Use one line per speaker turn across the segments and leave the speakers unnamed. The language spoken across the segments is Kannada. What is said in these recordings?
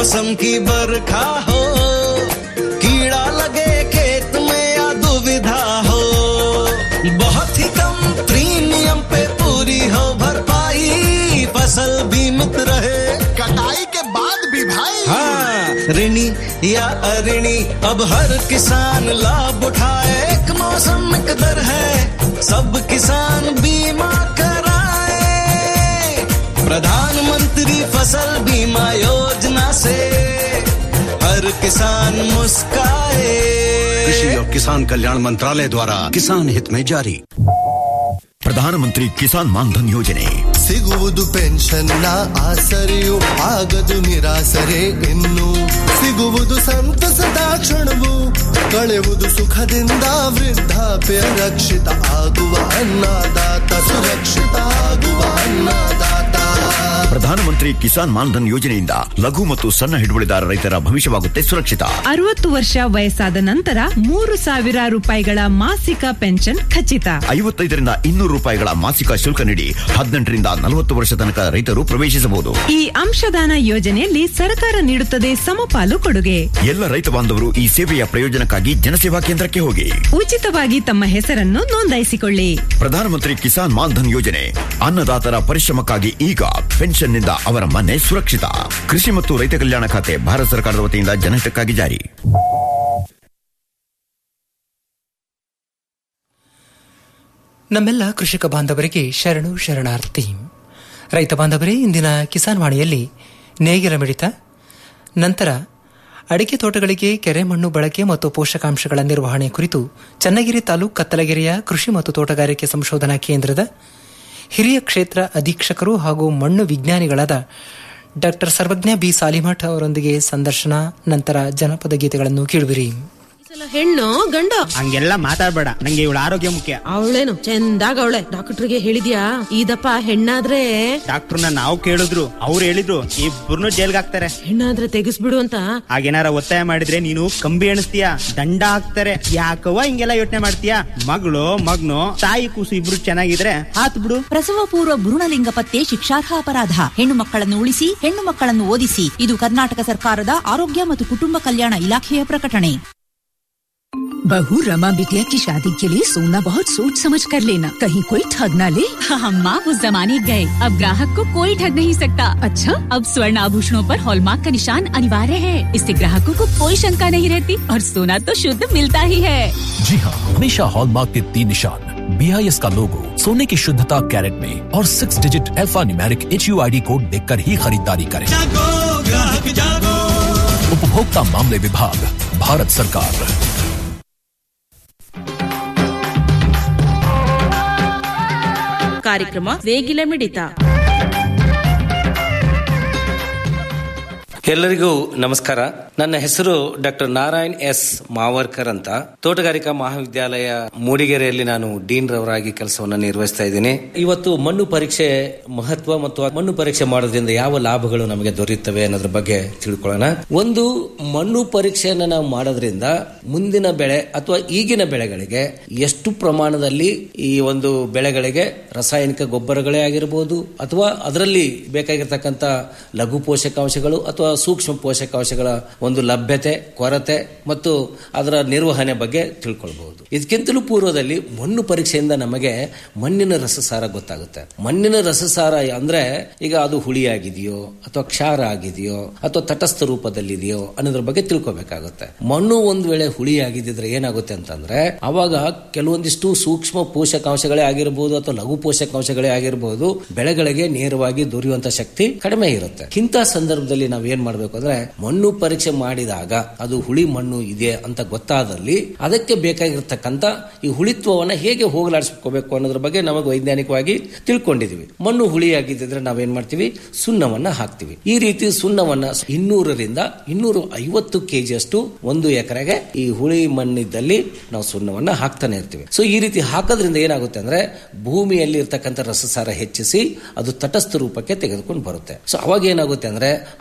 मौसम की बरखा हो कीड़ा लगे खेत में या दुविधा हो बहुत ही कम प्रीमियम पे पूरी हो भरपाई फसल बीमित रहे
कटाई के बाद भी भाई
हाँ ऋणी या अऋणी अब हर किसान लाभ उठाए एक मौसम एक दर है सब किसान बीमा कराए प्रधानमंत्री फसल बीमा योजना से हर किसान मुस्काए
कृषि और किसान कल्याण मंत्रालय द्वारा किसान हित में जारी
ಪ್ರಧಾನಮಂತ್ರಿ ಕಿಸಾನ್ ಮಾನ್ಧನ್ ಯೋಜನೆ
ಸಿಗುವುದು ಪೆನ್ಷನ್ನ ಆಸರೆಯು ಆಗದು ನಿರಾಸರೆ ಇನ್ನು ಸಿಗುವುದು ಸಂತಸದ ಕ್ಷಣವು ಕಳೆಯುವುದು ಸುಖದಿಂದ ವೃದ್ಧಾಪ್ಯ ರಕ್ಷಿತ ಆಗುವ ಅನ್ನದಾತ ಸುರಕ್ಷಿತ ಆಗುವ ಅನ್ನದಾತ
ಪ್ರಧಾನಮಂತ್ರಿ ಕಿಸಾನ್ ಮಾನ್ಧನ್ ಯೋಜನೆಯಿಂದ ಲಘು ಮತ್ತು ಸಣ್ಣ ಹಿಡುವಳಿದಾರ ರೈತರ ಭವಿಷ್ಯವಾಗುತ್ತೆ ಸುರಕ್ಷಿತ
ಅರವತ್ತು ವರ್ಷ ವಯಸ್ಸಾದ ನಂತರ ಮೂರು ಸಾವಿರ ರೂಪಾಯಿಗಳ ಮಾಸಿಕ ಪೆನ್ಷನ್ ಖಚಿತ
ಐವತ್ತೈದರಿಂದ ಇನ್ನೂರು ರೂಪಾಯಿಗಳ ಮಾಸಿಕ ಶುಲ್ಕ ನೀಡಿ ಹದಿನೆಂಟರಿಂದ ನಲವತ್ತು ವರ್ಷ ತನಕ ರೈತರು ಪ್ರವೇಶಿಸಬಹುದು
ಈ ಅಂಶದಾನ ಯೋಜನೆಯಲ್ಲಿ ಸರ್ಕಾರ ನೀಡುತ್ತದೆ ಸಮಪಾಲು ಕೊಡುಗೆ
ಎಲ್ಲ ರೈತ ಬಾಂಧವರು ಈ ಸೇವೆಯ ಪ್ರಯೋಜನಕ್ಕಾಗಿ ಜನಸೇವಾ ಕೇಂದ್ರಕ್ಕೆ ಹೋಗಿ
ಉಚಿತವಾಗಿ ತಮ್ಮ ಹೆಸರನ್ನು ನೋಂದಾಯಿಸಿಕೊಳ್ಳಿ
ಪ್ರಧಾನಮಂತ್ರಿ ಕಿಸಾನ್ ಮಾನ್ಧನ್ ಯೋಜನೆ ಅನ್ನದಾತರ ಪರಿಶ್ರಮಕ್ಕಾಗಿ ಈಗ ಪೆನ್ಷನ್ನಿಂದ ಅವರ ಮನೆ ಸುರಕ್ಷಿತ ಕೃಷಿ ಮತ್ತು ರೈತ ಕಲ್ಯಾಣ ಖಾತೆ ಭಾರತ ಸರ್ಕಾರದ ವತಿಯಿಂದ ಜನಹಿತಕ್ಕಾಗಿ ಜಾರಿ
ನಮ್ಮೆಲ್ಲ ಕೃಷಿಕ ಬಾಂಧವರಿಗೆ ಶರಣು ಶರಣಾರ್ಥಿ ರೈತ ಬಾಂಧವರೇ ಇಂದಿನ ಕಿಸಾನ್ ವಾಣಿಯಲ್ಲಿ ನೇಗಿಲ ಮಿಡಿತ ನಂತರ ಅಡಿಕೆ ತೋಟಗಳಿಗೆ ಕೆರೆ ಮಣ್ಣು ಬಳಕೆ ಮತ್ತು ಪೋಷಕಾಂಶಗಳ ನಿರ್ವಹಣೆ ಕುರಿತು ಚನ್ನಗಿರಿ ತಾಲೂಕು ಕತ್ತಲಗೆರೆಯ ಕೃಷಿ ಮತ್ತು ತೋಟಗಾರಿಕೆ ಸಂಶೋಧನಾ ಕೇಂದ್ರದ ಹಿರಿಯ ಕ್ಷೇತ್ರ ಅಧೀಕ್ಷಕರು ಹಾಗೂ ಮಣ್ಣು ವಿಜ್ಞಾನಿಗಳಾದ ಡಾಕ್ಟರ್ ಸರ್ವಜ್ಞ ಬಿ ಸಾಲಿಮಠ್ ಅವರೊಂದಿಗೆ ಸಂದರ್ಶನ ನಂತರ ಜನಪದ ಗೀತೆಗಳನ್ನು ಕೇಳುವಿರಿ
ಹೆಣ್ಣು ಗಂಡು
ಹಂಗೆಲ್ಲ ಮಾತಾಡ್ಬೇಡ ನಂಗೆ ಇವಳ ಆರೋಗ್ಯ ಮುಖ್ಯ
ಅವಳೇನು ಚಂದಾಗ ಅವಳೆ ಡಾಕ್ಟರ್ಗೆ ಹೇಳಿದ್ಯಾ ಇದಪ್ಪ ಹೆಣ್ಣಾದ್ರೆ
ಡಾಕ್ಟರ್ನ ನಾವು ಕೇಳಿದ್ರು ಅವ್ರು ಹೇಳಿದ್ರು ಇಬ್ಬರನ್ನು ಜೈಲ್ಗೆ ಹಾಕ್ತಾರೆ
ಹೆಣ್ಣಾದ್ರೆ ತೆಗಿಸ್ಬಿಡು ಅಂತ
ಹಾಗೇನಾರ ಒತ್ತಾಯ ಮಾಡಿದ್ರೆ ನೀನು ಕಂಬಿ ಎಣಿಸ್ತೀಯ ದಂಡ ಹಾಕ್ತಾರೆ ಯಾಕವ್ವ ಹಿಂಗೆಲ್ಲ ಯೋಚನೆ ಮಾಡ್ತೀಯ ಮಗಳು ಮಗ್ನು ತಾಯಿ ಕೂಸು ಇಬ್ರು ಚೆನ್ನಾಗಿದ್ರೆ ಹಾತ್ ಬಿಡು
ಪ್ರಸವ ಪೂರ್ವ ಭ್ರೂಣಲಿಂಗ ಪತ್ತೆ ಶಿಕ್ಷಾರ್ಹ ಅಪರಾಧ ಹೆಣ್ಣು ಮಕ್ಕಳನ್ನು ಉಳಿಸಿ ಹೆಣ್ಣು ಮಕ್ಕಳನ್ನು ಓದಿಸಿ ಇದು ಕರ್ನಾಟಕ ಸರ್ಕಾರದ ಆರೋಗ್ಯ ಮತ್ತು ಕುಟುಂಬ ಕಲ್ಯಾಣ ಇಲಾಖೆಯ ಪ್ರಕಟಣೆ
बहू रमा बिटिया की शादी के लिए सोना बहुत सोच समझ कर लेना कहीं कोई ठग ना ले
हम माँ उस जमाने गए अब ग्राहक को कोई ठग नहीं सकता
अच्छा
अब स्वर्ण आभूषणों पर हॉलमार्क का निशान अनिवार्य है इससे ग्राहकों को कोई शंका नहीं रहती और सोना तो शुद्ध मिलता ही है
जी हाँ हमेशा हॉलमार्क के तीन निशान बी आई एस का लोगो सोने की शुद्धता कैरेट में और six digit alphanumeric H U I D code देख कर ही खरीदारी करें उपभोक्ता मामले विभाग भारत सरकार
ಕಾರ್ಯಕ್ರಮ ನೇಗಿಲ ಮಿಡಿತ
ಎಲ್ಲರಿಗೂ ನಮಸ್ಕಾರ ನನ್ನ ಹೆಸರು ಡಾಕ್ಟರ್ ನಾರಾಯಣ್ ಎಸ್ ಮಾವರ್ಕರ್ ಅಂತ ತೋಟಗಾರಿಕಾ ಮಹಾವಿದ್ಯಾಲಯ ಮೂಡಿಗೆರೆಯಲ್ಲಿ ನಾನು ಡೀನ್ ರವರಾಗಿ ಕೆಲಸವನ್ನು ನಿರ್ವಹಿಸ್ತಾ ಇದ್ದೀನಿ ಇವತ್ತು ಮಣ್ಣು ಪರೀಕ್ಷೆ ಮಹತ್ವ ಮತ್ತು ಆ ಮಣ್ಣು ಪರೀಕ್ಷೆ ಮಾಡೋದ್ರಿಂದ ಯಾವ ಲಾಭಗಳು ನಮಗೆ ದೊರೆಯುತ್ತವೆ ಅನ್ನೋದ್ರ ಬಗ್ಗೆ ತಿಳ್ಕೊಳ್ಳೋಣ ಒಂದು ಮಣ್ಣು ಪರೀಕ್ಷೆಯನ್ನು ನಾವು ಮಾಡೋದ್ರಿಂದ ಮುಂದಿನ ಬೆಳೆ ಅಥವಾ ಈಗಿನ ಬೆಳೆಗಳಿಗೆ ಎಷ್ಟು ಪ್ರಮಾಣದಲ್ಲಿ ಈ ಒಂದು ಬೆಳೆಗಳಿಗೆ ರಾಸಾಯನಿಕ ಗೊಬ್ಬರಗಳೇ ಆಗಿರಬಹುದು ಅಥವಾ ಅದರಲ್ಲಿ ಬೇಕಾಗಿರ್ತಕ್ಕಂಥ ಲಘು ಪೋಷಕಾಂಶಗಳು ಅಥವಾ ಸೂಕ್ಷ್ಮ ಪೋಷಕಾಂಶಗಳ ಒಂದು ಲಭ್ಯತೆ ಕೊರತೆ ಮತ್ತು ಅದರ ನಿರ್ವಹಣೆ ಬಗ್ಗೆ ತಿಳ್ಕೊಳ್ಬಹುದು ಇದಕ್ಕಿಂತಲೂ ಪೂರ್ವದಲ್ಲಿ ಮಣ್ಣು ಪರೀಕ್ಷೆಯಿಂದ ನಮಗೆ ಮಣ್ಣಿನ ರಸಸಾರ ಗೊತ್ತಾಗುತ್ತೆ ಮಣ್ಣಿನ ರಸಸಾರ ಅಂದ್ರೆ ಈಗ ಅದು ಹುಳಿಯಾಗಿದೆಯೋ ಅಥವಾ ಕ್ಷಾರ ಆಗಿದೆಯೋ ಅಥವಾ ತಟಸ್ಥ ರೂಪದಲ್ಲಿದೆಯೋ ಅನ್ನೋದ್ರ ಬಗ್ಗೆ ತಿಳ್ಕೊಬೇಕಾಗುತ್ತೆ ಮಣ್ಣು ಒಂದು ವೇಳೆ ಹುಳಿ ಆಗಿದ್ದಿದ್ರೆ ಏನಾಗುತ್ತೆ ಅಂತಂದ್ರೆ ಅವಾಗ ಕೆಲವೊಂದಿಷ್ಟು ಸೂಕ್ಷ್ಮ ಪೋಷಕಾಂಶಗಳೇ ಆಗಿರಬಹುದು ಅಥವಾ ಲಘು ಪೋಷಕಾಂಶಗಳೇ ಆಗಿರಬಹುದು ಬೆಳೆಗಳಿಗೆ ನೇರವಾಗಿ ದೊರೆಯುವಂತ ಶಕ್ತಿ ಕಡಿಮೆ ಇರುತ್ತೆ ಇಂಥ ಸಂದರ್ಭದಲ್ಲಿ ನಾವು ಏನ್ ಮಾಡಬೇಕು ಅಂದ್ರೆ ಮಣ್ಣು ಪರೀಕ್ಷೆ ಮಾಡಿದಾಗ ಅದು ಹುಳಿ ಮಣ್ಣು ಇದೆ ಅಂತ ಗೊತ್ತಾದಲ್ಲಿ ಅದಕ್ಕೆ ಬೇಕಾಗಿರ್ತಕ್ಕಂಥ ಈ ಹುಳಿತ್ವವನ್ನ ಹೇಗೆ ಹೋಗಲಾಡಿಸ್ಕೋಬೇಕು ಅನ್ನೋದ್ರ ಬಗ್ಗೆ ನಮಗೆ ವೈಜ್ಞಾನಿಕವಾಗಿ ತಿಳ್ಕೊಂಡಿದೀವಿ ಮಣ್ಣು ಹುಳಿಯಾಗಿದ್ದರೆ ನಾವೇನ್ ಮಾಡ್ತೀವಿ ಸುಣ್ಣವನ್ನ ಹಾಕ್ತಿವಿ ಈ ರೀತಿ ಸುಣ್ಣವನ್ನ ಇನ್ನೂರರಿಂದ ಇನ್ನೂರು ಐವತ್ತು ಕೆಜಿಯಷ್ಟು ಒಂದು ಎಕರೆಗೆ ಈ ಹುಳಿ ಮಣ್ಣಿದ್ದಲ್ಲಿ ನಾವು ಸುಣ್ಣವನ್ನ ಹಾಕ್ತಾನೆ ಇರ್ತೀವಿ ಸೊ ಈ ರೀತಿ ಹಾಕೋದ್ರಿಂದ ಏನಾಗುತ್ತೆ ಅಂದ್ರೆ ಭೂಮಿಯಲ್ಲಿ ಇರ್ತಕ್ಕಂಥ ರಸಸಾರ ಹೆಚ್ಚಿಸಿ ಅದು ತಟಸ್ಥ ರೂಪಕ್ಕೆ ತೆಗೆದುಕೊಂಡು ಬರುತ್ತೆ ಸೊ ಅವಾಗ ಏನಾಗುತ್ತೆ ಅಂದ್ರೆ ಅಲ್ಲಿ ಇರ್ತಕ್ಕಂಥ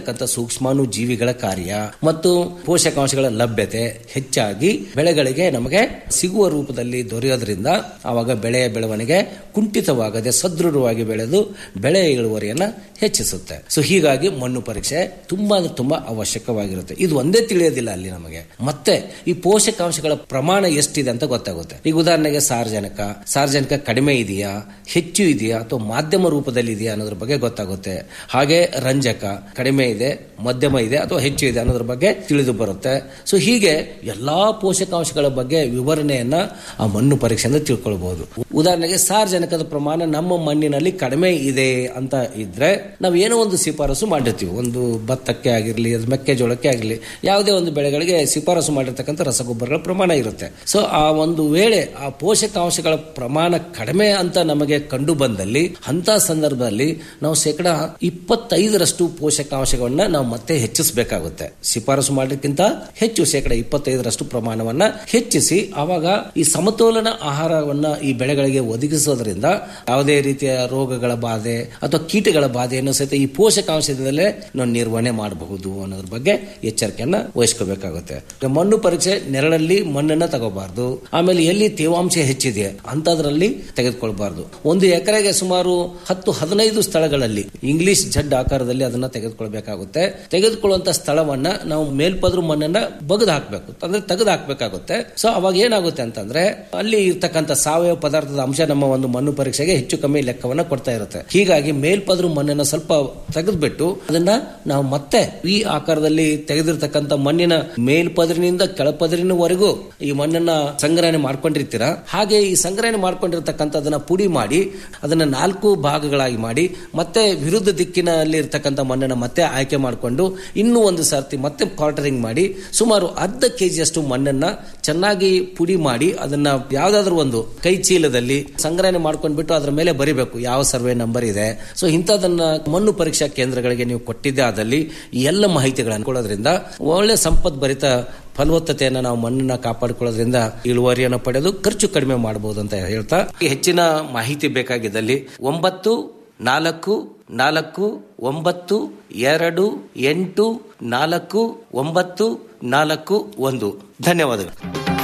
ಅಲ್ಲಿರ್ತಕ್ಕಂಥ ಸೂಕ್ಷ್ಮಾಣು ಜೀವಿಗಳ ಕಾರ್ಯ ಮತ್ತು ಪೋಷಕಾಂಶಗಳ ಲಭ್ಯತೆ ಹೆಚ್ಚಾಗಿ ಬೆಳೆಗಳಿಗೆ ನಮಗೆ ಸಿಗುವ ರೂಪದಲ್ಲಿ ದೊರೆಯೋದ್ರಿಂದ ಆವಾಗ ಬೆಳೆಯ ಬೆಳವಣಿಗೆ ಕುಂಠಿತವಾಗದೆ ಸದೃಢವಾಗಿ ಬೆಳೆದು ಬೆಳೆಯ ಇಳುವರಿಯನ್ನ ಹೆಚ್ಚಿಸುತ್ತೆ ಸೊ ಹೀಗಾಗಿ ಮಣ್ಣು ಪರೀಕ್ಷೆ ತುಂಬಾ ಅಂದ್ರೆ ತುಂಬಾ ಅವಶ್ಯಕವಾಗಿರುತ್ತೆ ಇದು ಒಂದೇ ತಿಳಿಯೋದಿಲ್ಲ ಅಲ್ಲಿ ನಮಗೆ ಮತ್ತೆ ಈ ಪೋಷಕಾಂಶಗಳ ಪ್ರಮಾಣ ಎಷ್ಟಿದೆ ಅಂತ ಗೊತ್ತಾಗುತ್ತೆ ಈಗ ಉದಾಹರಣೆಗೆ ಸಾರ್ವಜನಿಕ ಸಾರ್ವಜನಿಕ ಕಡಿಮೆ ಇದೆಯಾ ಹೆಚ್ಚು ಇದೆಯಾ ಅಥವಾ ಮಾಧ್ಯಮ ರೂಪದಲ್ಲಿ ಇದೆಯಾ ಅನ್ನೋದ್ರ ಬಗ್ಗೆ ಗೊತ್ತಾಗುತ್ತೆ ಹಾಗೆ ರಂಜಕ ಕಡಿಮೆ ಇದೆ ಮಧ್ಯಮ ಇದೆ ಅಥವಾ ಹೆಚ್ಚು ಇದೆ ಅನ್ನೋದ್ರ ಬಗ್ಗೆ ತಿಳಿದು ಬರುತ್ತೆ ಸೊ ಹೀಗೆ ಎಲ್ಲಾ ಪೋಷಕಾಂಶಗಳ ಬಗ್ಗೆ ವಿವರಣೆಯನ್ನ ಆ ಮಣ್ಣು ಪರೀಕ್ಷೆಯಿಂದ ತಿಳ್ಕೊಳ್ಬಹುದು ಉದಾಹರಣೆಗೆ ಸಾರ್ವಜನಿಕದ ಪ್ರಮಾಣ ನಮ್ಮ ಮಣ್ಣಿನಲ್ಲಿ ಕಡಿಮೆ ಇದೆ ಅಂತ ಇದ್ರೆ ನಾವು ಏನೋ ಒಂದು ಶಿಫಾರಸು ಮಾಡಿರ್ತೀವಿ ಒಂದು ಭತ್ತಕ್ಕೆ ಆಗಿರಲಿ ಅದು ಮೆಕ್ಕೆಜೋಳಕ್ಕೆ ಆಗಿರಲಿ ಯಾವುದೇ ಒಂದು ಬೆಳೆಗಳಿಗೆ ಶಿಫಾರಸು ಮಾಡಿರ್ತಕ್ಕಂಥ ರಸಗೊಬ್ಬರಗಳ ಪ್ರಮಾಣ ಇರುತ್ತೆ ಸೊ ಆ ಒಂದು ವೇಳೆ ಆ ಪೋಷಕಾಂಶಗಳ ಪ್ರಮಾಣ ಕಡಿಮೆ ಅಂತ ನಮಗೆ ಕಂಡು ಬಂದಲ್ಲಿ ಅಂತ ಸಂದರ್ಭದಲ್ಲಿ ನಾವು ಶೇಕಡ ಇಪ್ಪತ್ತೈದರಷ್ಟು ಪೋಷಕಾಂಶಗಳನ್ನ ನಾವು ಮತ್ತೆ ಹೆಚ್ಚಿಸಬೇಕಾಗುತ್ತೆ ಶಿಫಾರಸು ಮಾಡೋಕ್ಕಿಂತ ಹೆಚ್ಚು ಶೇಕಡ ಇಪ್ಪತ್ತೈದರಷ್ಟು ಪ್ರಮಾಣವನ್ನ ಹೆಚ್ಚಿಸಿ ಅವಾಗ ಈ ಸಮತೋಲನ ಆಹಾರವನ್ನ ಈ ಬೆಳೆಗಳಿಗೆ ಒದಗಿಸೋದ್ರಿಂದ ಯಾವುದೇ ರೀತಿಯ ರೋಗಗಳ ಬಾಧೆ ಅಥವಾ ಕೀಟಗಳ ಬಾಧೆಯನ್ನು ಸಹಿತ ಈ ಪೋಷಕಾಂಶದಿಂದಲೇ ನಾವು ನಿರ್ವಹಣೆ ಮಾಡಬಹುದು ಅನ್ನೋದ್ರ ಬಗ್ಗೆ ಎಚ್ಚರಿಕೆಯನ್ನ ವಹಿಸ್ಕೋಬೇಕಾಗುತ್ತೆ ಮಣ್ಣು ಪರೀಕ್ಷೆ ನೆರಳಲ್ಲಿ ಮಣ್ಣನ್ನ ತಗೋಬಾರ್ದು ಆಮೇಲೆ ಎಲ್ಲಿ ತೇವಾಂಶ ಹೆಚ್ಚಿದೆ ಅಂತದ್ರಲ್ಲಿ ತೆಗೆದುಕೊಳ್ಬಾರ್ದು ಒಂದು ಎಕರೆಗೆ ಸುಮಾರು ಹತ್ತು ಹದಿನೈದು ಸ್ಥಳಗಳಲ್ಲಿ ಇಂಗ್ಲಿಷ್ ಜಡ್ ಆಕಾರದಲ್ಲಿ ಅದನ್ನ ತೆಗೆದುಕೊಳ್ಬೇಕಾಗುತ್ತೆ ತೆಗೆದುಕೊಳ್ಳುವಂತ ಸ್ಥಳವನ್ನ ನಾವು ಮೇಲ್ಪದ್ರು ಮಣ್ಣನ್ನ ಬಗದು ಹಾಕ್ಬೇಕು ಅಂದ್ರೆ ತೆಗೆದು ಹಾಕ್ಬೇಕಾಗುತ್ತೆ ಸೊ ಅವಾಗ ಏನಾಗುತ್ತೆ ಅಂತಂದ್ರೆ ಅಲ್ಲಿ ಇರ್ತಕ್ಕಂಥ ಸಾವಯವ ಪದಾರ್ಥದ ಅಂಶ ನಮ್ಮ ಒಂದು ಮಣ್ಣು ಪರೀಕ್ಷೆಗೆ ಹೆಚ್ಚು ಕಮ್ಮಿ ಲೆಕ್ಕವನ್ನ ಕೊಡ್ತಾ ಇರುತ್ತೆ ಹೀಗಾಗಿ ಮೇಲ್ಪದ್ರು ಮಣ್ಣನ್ನ ಸ್ವಲ್ಪ ತೆಗೆದ್ಬಿಟ್ಟು ಅದನ್ನ ನಾವು ಮತ್ತೆ ಈ ಆಕಾರದಲ್ಲಿ ತೆಗೆದಿರ್ತಕ್ಕಂಥ ಮಣ್ಣಿನ ಮೇಲ್ಪದರಿನಿಂದ ಕೆಳಪದರಿನವರೆಗೂ ಈ ಮಣ್ಣನ್ನ ಸಂಗ್ರಹಣೆ ಮಾಡ್ಕೊಂಡಿರ್ತೀರಾ ಹಾಗೆ ಈ ಸಂಗ್ರಹಣೆ ಮಾಡ್ಕೊಂಡಿರ್ತಕ್ಕಂಥದನ್ನ ಪುಡಿ ಮಾಡಿ ಅದನ್ನ ನಾಲ್ಕು ಭಾಗಗಳಾಗಿ ಮಾಡಿ ಮತ್ತೆ ವಿರುದ್ಧ ದಿಕ್ಕಿನಲ್ಲಿ ಇರ್ತಕ್ಕಂಥ ಮಣ್ಣನ್ನ ಮತ್ತೆ ಆಯ್ಕೆ ಮಾಡಿಕೊಂಡು ಇನ್ನೂ ಒಂದು ಸರ್ತಿ ಮತ್ತೆ ಕ್ವಾರ್ಟರಿಂಗ್ ಮಾಡಿ ಸುಮಾರು ಅರ್ಧ ಕೆಜಿಯಷ್ಟು ಮಣ್ಣನ್ನ ಚೆನ್ನಾಗಿ ಪುಡಿ ಮಾಡಿ ಅದನ್ನ ಯಾವ್ದಾದ್ರು ಒಂದು ಕೈ ಚೀಲದಲ್ಲಿ ಸಂಗ್ರಹಣೆ ಮಾಡ್ಕೊಂಡ್ಬಿಟ್ಟು ಅದರ ಮೇಲೆ ಬರಿಬೇಕು ಯಾವ ಸರ್ವೆ ನಂಬರ್ ಇದೆ ಸೊ ಇಂಥದನ್ನ ಮಣ್ಣು ಪರೀಕ್ಷಾ ಕೇಂದ್ರಗಳಿಗೆ ನೀವು ಕೊಟ್ಟಿದ್ದೆ ಆದಲ್ಲಿ ಈ ಎಲ್ಲ ಮಾಹಿತಿಗಳನ್ನು ಕೊಡೋದ್ರಿಂದ ಒಳ್ಳೆ ಸಂಪದ್ಭರಿತ ಫಲವತ್ತತೆಯನ್ನು ನಾವು ಮಣ್ಣನ್ನ ಕಾಪಾಡಿಕೊಳ್ಳೋದ್ರಿಂದ ಇಳುವರಿಯನ್ನು ಪಡೆದು ಖರ್ಚು ಕಡಿಮೆ ಮಾಡಬಹುದು ಅಂತ ಹೇಳ್ತಾ ಹೆಚ್ಚಿನ ಮಾಹಿತಿ ಬೇಕಾಗಿದ್ದಲ್ಲಿ ಒಂಬತ್ತು ನಾಲ್ಕು ನಾಲ್ಕು ಒಂಬತ್ತು ಎರಡು ಎಂಟು ನಾಲ್ಕು ಒಂಬತ್ತು ನಾಲ್ಕು ಒಂದು ಧನ್ಯವಾದಗಳು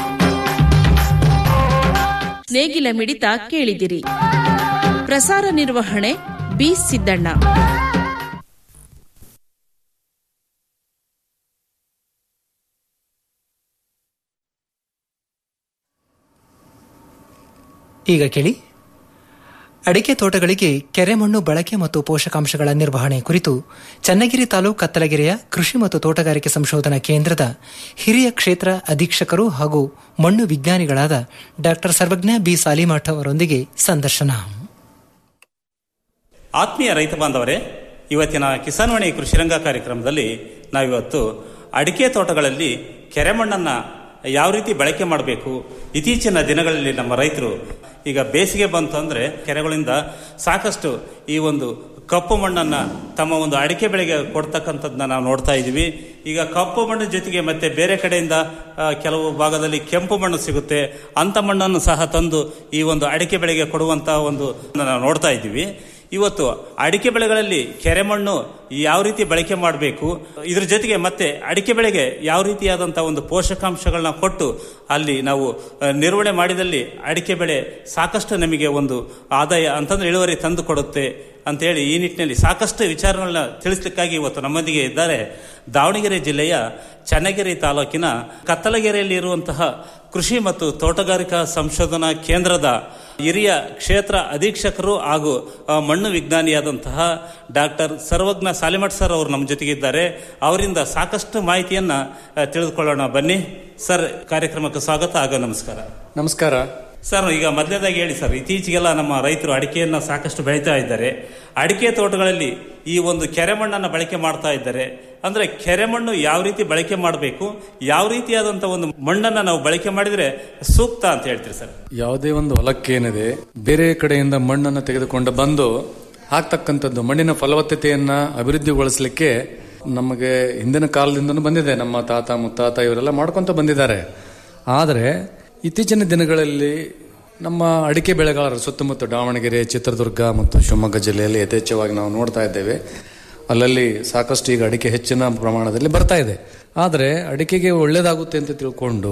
ನೇಗಿಲ ಮಿಡಿತ ಕೇಳಿದಿರಿ ಪ್ರಸಾರ ನಿರ್ವಹಣೆ ಬಿ ಸಿದ್ದಣ್ಣ
ಈಗ ಕೇಳಿ ಅಡಿಕೆ ತೋಟಗಳಿಗೆ ಕೆರೆ ಮಣ್ಣು ಬಳಕೆ ಮತ್ತು ಪೋಷಕಾಂಶಗಳ ನಿರ್ವಹಣೆ ಕುರಿತು ಚನ್ನಗಿರಿ ತಾಲೂಕು ಕತ್ತಲಗೆರೆಯ ಕೃಷಿ ಮತ್ತು ತೋಟಗಾರಿಕೆ ಸಂಶೋಧನಾ ಕೇಂದ್ರದ ಹಿರಿಯ ಕ್ಷೇತ್ರ ಅಧೀಕ್ಷಕರು ಹಾಗೂ ಮಣ್ಣು ವಿಜ್ಞಾನಿಗಳಾದ ಡಾಕ್ಟರ್ ಸರ್ವಜ್ಞ ಬಿ ಸಾಲಿಮಠ ಅವರೊಂದಿಗೆ ಸಂದರ್ಶನ
ಆತ್ಮೀಯ ರೈತ ಬಾಂಧವರೇ ಇವತ್ತಿನ ಕಿಸಾನ್ವಾಣಿ ಕೃಷಿರಂಗ ಕಾರ್ಯಕ್ರಮದಲ್ಲಿ ನಾವಿವತ್ತು ಅಡಿಕೆ ತೋಟಗಳಲ್ಲಿ ಕೆರೆ ಮಣ್ಣನ್ನು ಯಾವ ರೀತಿ ಬಳಕೆ ಮಾಡಬೇಕು ಇತ್ತೀಚಿನ ದಿನಗಳಲ್ಲಿ ನಮ್ಮ ರೈತರು ಈಗ ಬೇಸಿಗೆ ಬಂತು ಅಂದರೆ ಕೆರೆಗಳಿಂದ ಸಾಕಷ್ಟು ಈ ಒಂದು ಕಪ್ಪು ಮಣ್ಣನ್ನು ತಮ್ಮ ಒಂದು ಅಡಿಕೆ ಬೆಳೆಗೆ ಕೊಡ್ತಕ್ಕಂಥದ್ದನ್ನ ನಾವು ನೋಡ್ತಾ ಇದ್ದೀವಿ ಈಗ ಕಪ್ಪು ಮಣ್ಣು ಜೊತೆಗೆ ಮತ್ತೆ ಬೇರೆ ಕಡೆಯಿಂದ ಆ, ಕೆಲವು ಭಾಗದಲ್ಲಿ ಕೆಂಪು ಮಣ್ಣು ಸಿಗುತ್ತೆ ಅಂಥ ಮಣ್ಣನ್ನು ಸಹ ತಂದು ಈ ಒಂದು ಅಡಿಕೆ ಬೆಳೆಗೆ ಕೊಡುವಂಥ ಒಂದು ನಾವು ನೋಡ್ತಾ ಇದ್ದೀವಿ ಇವತ್ತು ಅಡಿಕೆ ಬೆಳೆಗಳಲ್ಲಿ ಕೆರೆ ಮಣ್ಣು ಯಾವ ರೀತಿ ಬಳಕೆ ಮಾಡಬೇಕು ಇದ್ರ ಜೊತೆಗೆ ಮತ್ತೆ ಅಡಿಕೆ ಬೆಳೆಗೆ ಯಾವ ರೀತಿಯಾದಂತಹ ಒಂದು ಪೋಷಕಾಂಶಗಳನ್ನ ಕೊಟ್ಟು ಅಲ್ಲಿ ನಾವು ಆ, ನಿರ್ವಹಣೆ ಮಾಡಿದಲ್ಲಿ ಅಡಿಕೆ ಬೆಳೆ ಸಾಕಷ್ಟು ನಮಗೆ ಒಂದು ಆದಾಯ ಅಂತಂದ್ರೆ ಇಳುವರಿ ತಂದು ಕೊಡುತ್ತೆ ಅಂತೇಳಿ ಈ ನಿಟ್ಟಿನಲ್ಲಿ ಸಾಕಷ್ಟು ವಿಚಾರಗಳನ್ನ ತಿಳಿಸ್ಲಿಕ್ಕಾಗಿ ಇವತ್ತು ನಮ್ಮೊಂದಿಗೆ ಇದ್ದಾರೆ ದಾವಣಗೆರೆ ಜಿಲ್ಲೆಯ ಚನ್ನಗಿರಿ ತಾಲೂಕಿನ ಕತ್ತಲಗೆರೆಯಲ್ಲಿ ಇರುವಂತಹ ಕೃಷಿ ಮತ್ತು ತೋಟಗಾರಿಕಾ ಸಂಶೋಧನಾ ಕೇಂದ್ರದ ಹಿರಿಯ ಕ್ಷೇತ್ರ ಅಧೀಕ್ಷಕರು ಹಾಗೂ ಆ, ಮಣ್ಣು ವಿಜ್ಞಾನಿಯಾದಂತಹ ಡಾಕ್ಟರ್ ಸರ್ವಜ್ಞ ಸಾಲಿಮಠ್ ಸರ್ ಅವರು ನಮ್ಮ ಜೊತೆಗಿದ್ದಾರೆ ಅವರಿಂದ ಸಾಕಷ್ಟು ಮಾಹಿತಿಯನ್ನ ಆ, ತಿಳಿದುಕೊಳ್ಳೋಣ ಬನ್ನಿ ಸರ್ ಕಾರ್ಯಕ್ರಮಕ್ಕೆ ಸ್ವಾಗತ ಹಾಗೂ ನಮಸ್ಕಾರ
ನಮಸ್ಕಾರ
ಸರ್ ಈಗ ಮೊದಲನೇದಾಗಿ ಹೇಳಿ ಸರ್ ಇತ್ತೀಚೆಗೆಲ್ಲ ನಮ್ಮ ರೈತರು ಅಡಿಕೆಯನ್ನ ಸಾಕಷ್ಟು ಬೆಳೀತಾ ಇದ್ದಾರೆ ಅಡಿಕೆ ತೋಟಗಳಲ್ಲಿ ಈ ಒಂದು ಕೆರೆ ಮಣ್ಣನ್ನು ಬಳಕೆ ಮಾಡ್ತಾ ಇದ್ದಾರೆ ಅಂದ್ರೆ ಕೆರೆ ಮಣ್ಣು ಯಾವ ರೀತಿ ಬಳಕೆ ಮಾಡಬೇಕು ಯಾವ ರೀತಿಯಾದಂತ ಒಂದು ಮಣ್ಣನ್ನ ನಾವು ಬಳಕೆ ಮಾಡಿದ್ರೆ ಸೂಕ್ತ ಅಂತ ಹೇಳ್ತೀರಿ ಸರ್
ಯಾವುದೇ ಒಂದು ಹೊಲಕ್ಕೆ ಏನಿದೆ ಬೇರೆ ಕಡೆಯಿಂದ ಮಣ್ಣನ್ನು ತೆಗೆದುಕೊಂಡು ಬಂದು ಹಾಕ್ತಕ್ಕಂಥದ್ದು ಮಣ್ಣಿನ ಫಲವತ್ತತೆಯನ್ನ ಅಭಿವೃದ್ಧಿಗೊಳಿಸಲಿಕ್ಕೆ ನಮಗೆ ಹಿಂದಿನ ಕಾಲದಿಂದನೂ ಬಂದಿದೆ ನಮ್ಮ ತಾತ ಮುತ್ತಾತ ಇವರೆಲ್ಲ ಮಾಡ್ಕೊಂತ ಬಂದಿದ್ದಾರೆ ಆದರೆ ಇತ್ತೀಚಿನ ದಿನಗಳಲ್ಲಿ ನಮ್ಮ ಅಡಿಕೆ ಬೆಳೆಗಾರರು ಸುತ್ತಮುತ್ತ ದಾವಣಗೆರೆ ಚಿತ್ರದುರ್ಗ ಮತ್ತು ಶಿವಮೊಗ್ಗ ಜಿಲ್ಲೆಯಲ್ಲಿ ಯಥೇಚ್ಛವಾಗಿ ನಾವು ನೋಡ್ತಾ ಇದ್ದೇವೆ ಅಲ್ಲಲ್ಲಿ ಸಾಕಷ್ಟು ಈಗ ಅಡಿಕೆ ಹೆಚ್ಚಿನ ಪ್ರಮಾಣದಲ್ಲಿ ಬರ್ತಾ ಇದೆ ಆದರೆ ಅಡಿಕೆಗೆ ಒಳ್ಳೇದಾಗುತ್ತೆ ಅಂತ ತಿಳ್ಕೊಂಡು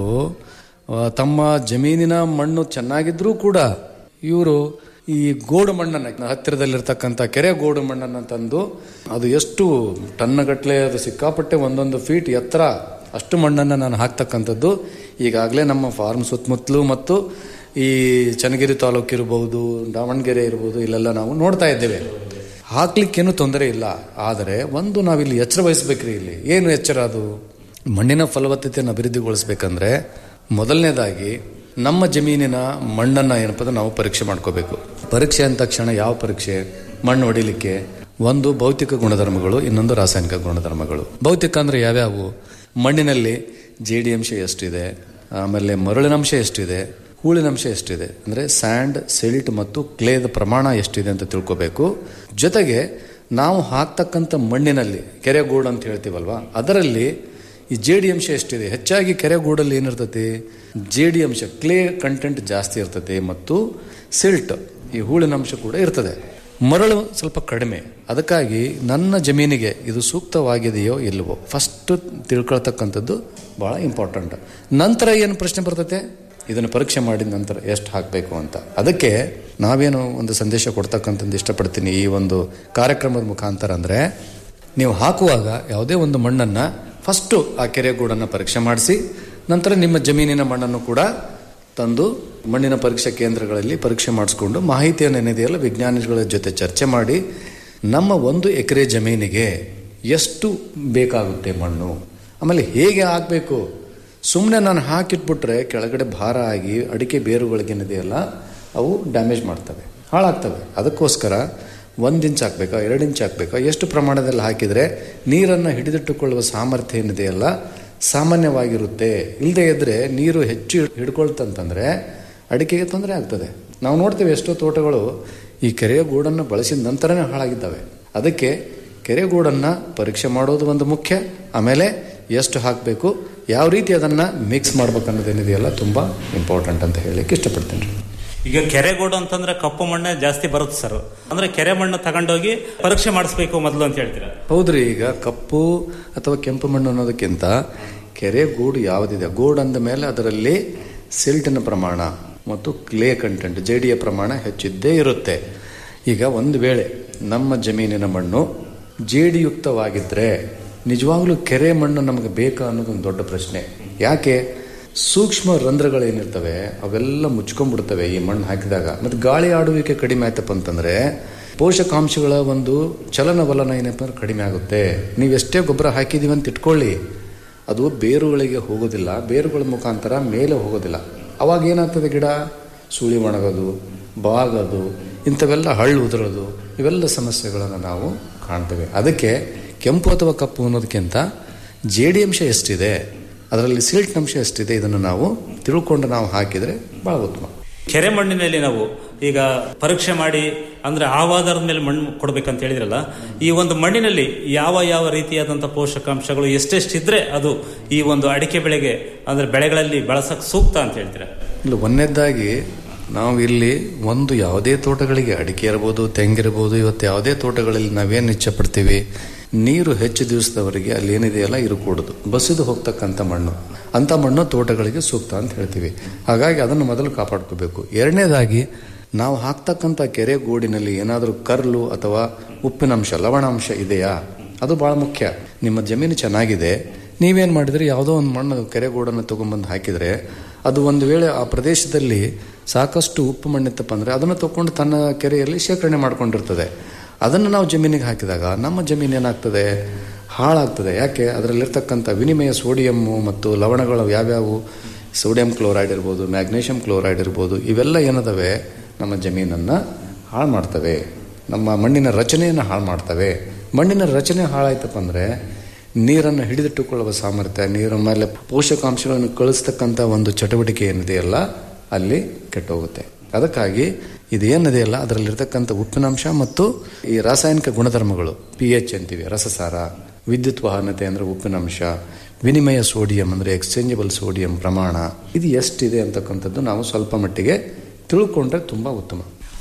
ಆ, ತಮ್ಮ ಜಮೀನಿನ ಮಣ್ಣು ಚೆನ್ನಾಗಿದ್ರೂ ಕೂಡ ಇವರು ಈ ಗೋಡು ಮಣ್ಣನ್ನು ಹತ್ತಿರದಲ್ಲಿರ್ತಕ್ಕಂಥ ಕೆರೆ ಗೋಡು ಮಣ್ಣನ್ನು ತಂದು ಅದು ಎಷ್ಟು ಟನ್ನಗಟ್ಟಲೆ ಅದು ಸಿಕ್ಕಾಪಟ್ಟೆ ಒಂದೊಂದು ಫೀಟ್ ಎತ್ತರ ಅಷ್ಟು ಮಣ್ಣನ್ನು ನಾನು ಹಾಕ್ತಕ್ಕಂಥದ್ದು ಈಗಾಗಲೇ ನಮ್ಮ ಫಾರ್ಮ್ ಸುತ್ತಮುತ್ತಲು ಮತ್ತು ಈ ಚನ್ನಗಿರಿ ತಾಲೂಕು ಇರಬಹುದು ದಾವಣಗೆರೆ ಇರ್ಬೋದು ಇಲ್ಲೆಲ್ಲ ನಾವು ನೋಡ್ತಾ ಇದ್ದೇವೆ ಹಾಕ್ಲಿಕ್ಕೇನು ತೊಂದರೆ ಇಲ್ಲ ಆದರೆ ಒಂದು ನಾವಿಲ್ಲಿ ಎಚ್ಚರ ವಹಿಸ್ಬೇಕ್ರಿ ಇಲ್ಲಿ ಏನು ಎಚ್ಚರ ಅದು ಮಣ್ಣಿನ ಫಲವತ್ತತೆಯನ್ನು ಅಭಿವೃದ್ಧಿಗೊಳಿಸ್ಬೇಕಂದ್ರೆ ಮೊದಲನೇದಾಗಿ ನಮ್ಮ ಜಮೀನಿನ ಮಣ್ಣನ್ನು ಏನಪ್ಪ ಅಂದ್ರೆ ನಾವು ಪರೀಕ್ಷೆ ಮಾಡ್ಕೋಬೇಕು ಪರೀಕ್ಷೆ ಅಂದ ತಕ್ಷಣ ಯಾವ ಪರೀಕ್ಷೆ ಮಣ್ಣು ಹೊಡಿಲಿಕ್ಕೆ ಒಂದು ಭೌತಿಕ ಗುಣಧರ್ಮಗಳು ಇನ್ನೊಂದು ರಾಸಾಯನಿಕ ಗುಣಧರ್ಮಗಳು ಭೌತಿಕ ಅಂದ್ರೆ ಯಾವ್ಯಾವು ಮಣ್ಣಿನಲ್ಲಿ ಜೇಡಿ ಅಂಶ ಎಷ್ಟಿದೆ ಆಮೇಲೆ ಮರಳಿನಂಶ ಎಷ್ಟಿದೆ ಹೂಳಿನಂಶ ಎಷ್ಟಿದೆ ಅಂದರೆ ಸ್ಯಾಂಡ್ ಸಿಲ್ಟ್ ಮತ್ತು ಕ್ಲೇದ ಪ್ರಮಾಣ ಎಷ್ಟಿದೆ ಅಂತ ತಿಳ್ಕೋಬೇಕು ಜೊತೆಗೆ ನಾವು ಹಾಕ್ತಕ್ಕಂಥ ಮಣ್ಣಿನಲ್ಲಿ ಕೆರೆಗೂಡು ಅಂತ ಹೇಳ್ತೀವಲ್ವಾ ಅದರಲ್ಲಿ ಈ ಜೇಡಿ ಅಂಶ ಎಷ್ಟಿದೆ ಹೆಚ್ಚಾಗಿ ಕೆರೆಗೂಡಲ್ಲಿ ಏನಿರ್ತತಿ ಜೇಡಿ ಅಂಶ ಕ್ಲೇ ಕಂಟೆಂಟ್ ಜಾಸ್ತಿ ಇರ್ತದೆ ಮತ್ತು ಸಿಲ್ಟ್ ಈ ಹೂಳಿನ ಅಂಶ ಕೂಡ ಇರ್ತದೆ ಮರಳು ಸ್ವಲ್ಪ ಕಡಿಮೆ ಅದಕ್ಕಾಗಿ ನನ್ನ ಜಮೀನಿಗೆ ಇದು ಸೂಕ್ತವಾಗಿದೆಯೋ ಇಲ್ಲವೋ ಫಸ್ಟ್ ತಿಳ್ಕೊಳ್ತಕ್ಕಂಥದ್ದು ಭಾಳ ಇಂಪಾರ್ಟೆಂಟ್ ನಂತರ ಏನು ಪ್ರಶ್ನೆ ಬರ್ತೈತೆ ಇದನ್ನು ಪರೀಕ್ಷೆ ಮಾಡಿದ ನಂತರ ಎಷ್ಟು ಹಾಕಬೇಕು ಅಂತ ಅದಕ್ಕೆ ನಾವೇನು ಒಂದು ಸಂದೇಶ ಕೊಡ್ತಕ್ಕಂಥದ್ದು ಇಷ್ಟಪಡ್ತೀನಿ ಈ ಒಂದು ಕಾರ್ಯಕ್ರಮದ ಮುಖಾಂತರ ಅಂದರೆ ನೀವು ಹಾಕುವಾಗ ಯಾವುದೇ ಒಂದು ಮಣ್ಣನ್ನು ಫಸ್ಟು ಆ ಕೆರೆಗೂಡನ್ನು ಪರೀಕ್ಷೆ ಮಾಡಿಸಿ ನಂತರ ನಿಮ್ಮ ಜಮೀನಿನ ಮಣ್ಣನ್ನು ಕೂಡ ತಂದು ಮಣ್ಣಿನ ಪರೀಕ್ಷಾ ಕೇಂದ್ರಗಳಲ್ಲಿ ಪರೀಕ್ಷೆ ಮಾಡಿಸ್ಕೊಂಡು ಮಾಹಿತಿಯನ್ನು ಏನಿದೆಯಲ್ಲ ವಿಜ್ಞಾನಿಗಳ ಜೊತೆ ಚರ್ಚೆ ಮಾಡಿ ನಮ್ಮ ಒಂದು ಎಕರೆ ಜಮೀನಿಗೆ ಎಷ್ಟು ಬೇಕಾಗುತ್ತೆ ಮಣ್ಣು ಆಮೇಲೆ ಹೇಗೆ ಆಗಬೇಕು ಸುಮ್ಮನೆ ನಾನು ಹಾಕಿಟ್ಬಿಟ್ರೆ ಕೆಳಗಡೆ ಭಾರ ಆಗಿ ಅಡಿಕೆ ಬೇರುಗಳಿಗೇನಿದೆಯಲ್ಲ ಅವು ಡ್ಯಾಮೇಜ್ ಮಾಡ್ತವೆ ಹಾಳಾಗ್ತವೆ ಅದಕ್ಕೋಸ್ಕರ ಒಂದು ಇಂಚ್ ಹಾಕ್ಬೇಕಾ ಎರಡು ಇಂಚ್ ಹಾಕ್ಬೇಕಾ ಎಷ್ಟು ಪ್ರಮಾಣದಲ್ಲಿ ಹಾಕಿದರೆ ನೀರನ್ನು ಹಿಡಿದಿಟ್ಟುಕೊಳ್ಳುವ ಸಾಮರ್ಥ್ಯ ಏನಿದೆಯಲ್ಲ ಸಾಮಾನ್ಯವಾಗಿರುತ್ತೆ ಇಲ್ಲದೆ ಇದ್ದರೆ ನೀರು ಹೆಚ್ಚು ಹಿಡ್ಕೊಳ್ತಂತಂದರೆ ಅಡಿಕೆಗೆ ತೊಂದರೆ ಆಗ್ತದೆ ನಾವು ನೋಡ್ತೇವೆ ಎಷ್ಟೋ ತೋಟಗಳು ಈ ಕೆರೆಯ ಗೂಡನ್ನು ಬಳಸಿದ ನಂತರನೇ ಹಾಳಾಗಿದ್ದಾವೆ ಅದಕ್ಕೆ ಕೆರೆಗೂಡನ್ನು ಪರೀಕ್ಷೆ ಮಾಡೋದು ಒಂದು ಮುಖ್ಯ ಆಮೇಲೆ ಎಷ್ಟು ಹಾಕಬೇಕು ಯಾವ ರೀತಿ ಅದನ್ನು ಮಿಕ್ಸ್ ಮಾಡ್ಬೇಕು ಅನ್ನೋದೇನಿದೆಯಲ್ಲ ತುಂಬ ಇಂಪಾರ್ಟೆಂಟ್ ಅಂತ ಹೇಳಲಿಕ್ಕೆ ಇಷ್ಟಪಡ್ತೀನಿ ರೀ
ಈಗ ಕೆರೆಗೋಡು ಅಂತಂದ್ರೆ ಕಪ್ಪು ಮಣ್ಣೆ ಜಾಸ್ತಿ ಬರುತ್ತೆ ಸರ್ ಅಂದ್ರೆ ಕೆರೆ ಮಣ್ಣು ತಗೊಂಡೋಗಿ ಪರೀಕ್ಷೆ ಮಾಡಿಸ್ಬೇಕು ಮೊದಲು ಅಂತ ಹೇಳ್ತೀರಾ
ಹೌದ್ರಿ ಈಗ ಕಪ್ಪು ಅಥವಾ ಕೆಂಪು ಮಣ್ಣು ಅನ್ನೋದಕ್ಕಿಂತ ಕೆರೆ ಗೂಡು ಯಾವುದಿದೆ ಗೂಡು ಅಂದ ಮೇಲೆ ಅದರಲ್ಲಿ ಸಿಲ್ಟಿನ ಪ್ರಮಾಣ ಮತ್ತು ಕ್ಲೇ ಕಂಟೆಂಟ್ ಜೇಡಿಯ ಪ್ರಮಾಣ ಹೆಚ್ಚಿದ್ದೇ ಇರುತ್ತೆ ಈಗ ಒಂದು ವೇಳೆ ನಮ್ಮ ಜಮೀನಿನ ಮಣ್ಣು ಜೇಡಿಯುಕ್ತವಾಗಿದ್ದರೆ ನಿಜವಾಗ್ಲೂ ಕೆರೆ ಮಣ್ಣು ನಮಗೆ ಬೇಕಾ ಅನ್ನೋದೊಂದು ದೊಡ್ಡ ಪ್ರಶ್ನೆ ಯಾಕೆ ಸೂಕ್ಷ್ಮ ರಂಧ್ರಗಳೇನಿರ್ತವೆ ಅವೆಲ್ಲ ಮುಚ್ಕೊಂಡ್ಬಿಡ್ತವೆ ಈ ಮಣ್ಣು ಹಾಕಿದಾಗ ಮತ್ತು ಗಾಳಿ ಆಡುವಿಕೆ ಕಡಿಮೆ ಆಯ್ತಪ್ಪ ಅಂತಂದ್ರೆ ಪೋಷಕಾಂಶಗಳ ಒಂದು ಚಲನವಲನ ಏನಪ್ಪ ಅಂದ್ರೆ ಕಡಿಮೆ ಆಗುತ್ತೆ ನೀವು ಎಷ್ಟೇ ಗೊಬ್ಬರ ಹಾಕಿದೀವಿ ಅಂತ ಇಟ್ಕೊಳ್ಳಿ ಅದು ಬೇರುಗಳಿಗೆ ಹೋಗೋದಿಲ್ಲ ಬೇರುಗಳ ಮುಖಾಂತರ ಮೇಲೆ ಹೋಗೋದಿಲ್ಲ ಅವಾಗ ಏನಾಗ್ತದೆ ಗಿಡ ಸುಳಿ ಒಣಗೋದು ಬಾಗೋದು ಇಂಥವೆಲ್ಲ ಹಳ್ಳು ಉದುರೋದು ಇವೆಲ್ಲ ಸಮಸ್ಯೆಗಳನ್ನು ನಾವು ಕಾಣ್ತೇವೆ ಅದಕ್ಕೆ ಕೆಂಪು ಅಥವಾ ಕಪ್ಪು ಅನ್ನೋದಕ್ಕಿಂತ ಜೇಡಿ ಅಂಶ ಎಷ್ಟಿದೆ ಅದರಲ್ಲಿ ಸಿಲ್ಟ್ ಅಂಶ ಎಷ್ಟಿದೆ ಇದನ್ನು ನಾವು ತಿಳ್ಕೊಂಡು ನಾವು ಹಾಕಿದರೆ ಬಹಳ ಉತ್ತಮ
ಕೆರೆ ಮಣ್ಣಿನಲ್ಲಿ ನಾವು ಈಗ ಪರೀಕ್ಷೆ ಮಾಡಿ ಅಂದ್ರೆ ಆವಾಧಾರದ ಮೇಲೆ ಮಣ್ಣು ಕೊಡ್ಬೇಕಂತ ಹೇಳಿದ್ರಲ್ಲ ಈ ಒಂದು ಮಣ್ಣಿನಲ್ಲಿ ಯಾವ ಯಾವ ರೀತಿಯಾದಂತಹ ಪೋಷಕಾಂಶಗಳು ಎಷ್ಟೆಷ್ಟಿದ್ರೆ ಅದು ಈ ಒಂದು ಅಡಿಕೆ ಬೆಳೆಗೆ ಅಂದ್ರೆ ಬೆಳೆಗಳಲ್ಲಿ ಬಳಸಕ್ ಸೂಕ್ತ ಅಂತ ಹೇಳ್ತೀರಾ
ಇಲ್ಲ ಒಂದನೇದಾಗಿ ನಾವು ಇಲ್ಲಿ ಒಂದು ಯಾವುದೇ ತೋಟಗಳಿಗೆ ಅಡಿಕೆ ಇರ್ಬೋದು ತೆಂಗಿರ್ಬೋದು ಇವತ್ತು ಯಾವುದೇ ತೋಟಗಳಲ್ಲಿ ನಾವೇನು ಇಚ್ಛೆ ಪಡ್ತೀವಿ ನೀರು ಹೆಚ್ಚು ದಿವಸದವರೆಗೆ ಅಲ್ಲಿ ಏನಿದೆಯಲ್ಲ ಇರಕೂಡದು ಬಸಿದು ಹೋಗ್ತಕ್ಕಂಥ ಮಣ್ಣು ಅಂಥ ಮಣ್ಣು ತೋಟಗಳಿಗೆ ಸೂಕ್ತ ಅಂತ ಹೇಳ್ತೀವಿ ಹಾಗಾಗಿ ಅದನ್ನು ಮೊದಲು ಕಾಪಾಡ್ಕೋಬೇಕು ಎರಡನೇದಾಗಿ ನಾವು ಹಾಕ್ತಕ್ಕಂಥ ಕೆರೆ ಗೂಡಿನಲ್ಲಿ ಏನಾದರೂ ಕರ್ಲು ಅಥವಾ ಉಪ್ಪಿನಂಶ ಲವಣಾಂಶ ಇದೆಯಾ ಅದು ಭಾಳ ಮುಖ್ಯ ನಿಮ್ಮ ಜಮೀನು ಚೆನ್ನಾಗಿದೆ ನೀವೇನು ಮಾಡಿದ್ರೆ ಯಾವುದೋ ಒಂದು ಮಣ್ಣು ಕೆರೆಗೂಡನ್ನು ತೊಗೊಂಬಂದು ಹಾಕಿದರೆ ಅದು ಒಂದು ವೇಳೆ ಆ ಪ್ರದೇಶದಲ್ಲಿ ಸಾಕಷ್ಟು ಉಪ್ಪು ಮಣ್ಣಿತ್ತಪ್ಪ ಅಂದರೆ ಅದನ್ನು ತಗೊಂಡು ತನ್ನ ಕೆರೆಯಲ್ಲಿ ಶೇಖರಣೆ ಮಾಡ್ಕೊಂಡಿರ್ತದೆ ಅದನ್ನು ನಾವು ಜಮೀನಿಗೆ ಹಾಕಿದಾಗ ನಮ್ಮ ಜಮೀನು ಏನಾಗ್ತದೆ ಹಾಳಾಗ್ತದೆ ಯಾಕೆ ಅದರಲ್ಲಿರ್ತಕ್ಕಂಥ ವಿನಿಮಯ ಸೋಡಿಯಮ್ಮು ಮತ್ತು ಲವಣಗಳು ಯಾವ್ಯಾವು ಸೋಡಿಯಂ ಕ್ಲೋರೈಡ್ ಇರ್ಬೋದು ಮ್ಯಾಗ್ನೇಷಿಯಂ ಕ್ಲೋರೈಡ್ ಇರ್ಬೋದು ಇವೆಲ್ಲ ಏನದವೆ ನಮ್ಮ ಜಮೀನನ್ನು ಹಾಳು ಮಾಡ್ತವೆ ನಮ್ಮ ಮಣ್ಣಿನ ರಚನೆಯನ್ನು ಹಾಳು ಮಾಡ್ತವೆ ಮಣ್ಣಿನ ರಚನೆ ಹಾಳಾಯ್ತಪ್ಪ ಅಂದರೆ ನೀರನ್ನು ಹಿಡಿದಿಟ್ಟುಕೊಳ್ಳುವ ಸಾಮರ್ಥ್ಯ ನೀರ ಮೇಲೆ ಪೋಷಕಾಂಶಗಳನ್ನು ಕಳಿಸ್ತಕ್ಕಂಥ ಒಂದು ಚಟುವಟಿಕೆ ಏನಿದೆಯಲ್ಲ ಅಲ್ಲಿ ಕೆಟ್ಟೋಗುತ್ತೆ ಅದಕ್ಕಾಗಿ ಇದೇನಿದೆಯಲ್ಲ ಅದರಲ್ಲಿರ್ತಕ್ಕಂಥ ಉಪ್ಪಿನಾಂಶ ಮತ್ತು ಈ ರಾಸಾಯನಿಕ ಗುಣಧರ್ಮಗಳು ಪಿ ಎಚ್ ಅಂತೀವಿ ರಸಸಾರ ವಿದ್ಯುತ್ ವಾಹನತೆ ಅಂದರೆ ಉಪ್ಪಿನಾಂಶ ವಿನಿಮಯ ಸೋಡಿಯಂ ಅಂದರೆ ಎಕ್ಸ್ಚೇಂಜಬಲ್ ಸೋಡಿಯಂ ಪ್ರಮಾಣ ಇದು ಎಷ್ಟಿದೆ ಅಂತಕ್ಕಂಥದ್ದು ನಾವು ಸ್ವಲ್ಪ ಮಟ್ಟಿಗೆ ತಿಳ್ಕೊಂಡ್ರೆ ತುಂಬ ಉತ್ತಮ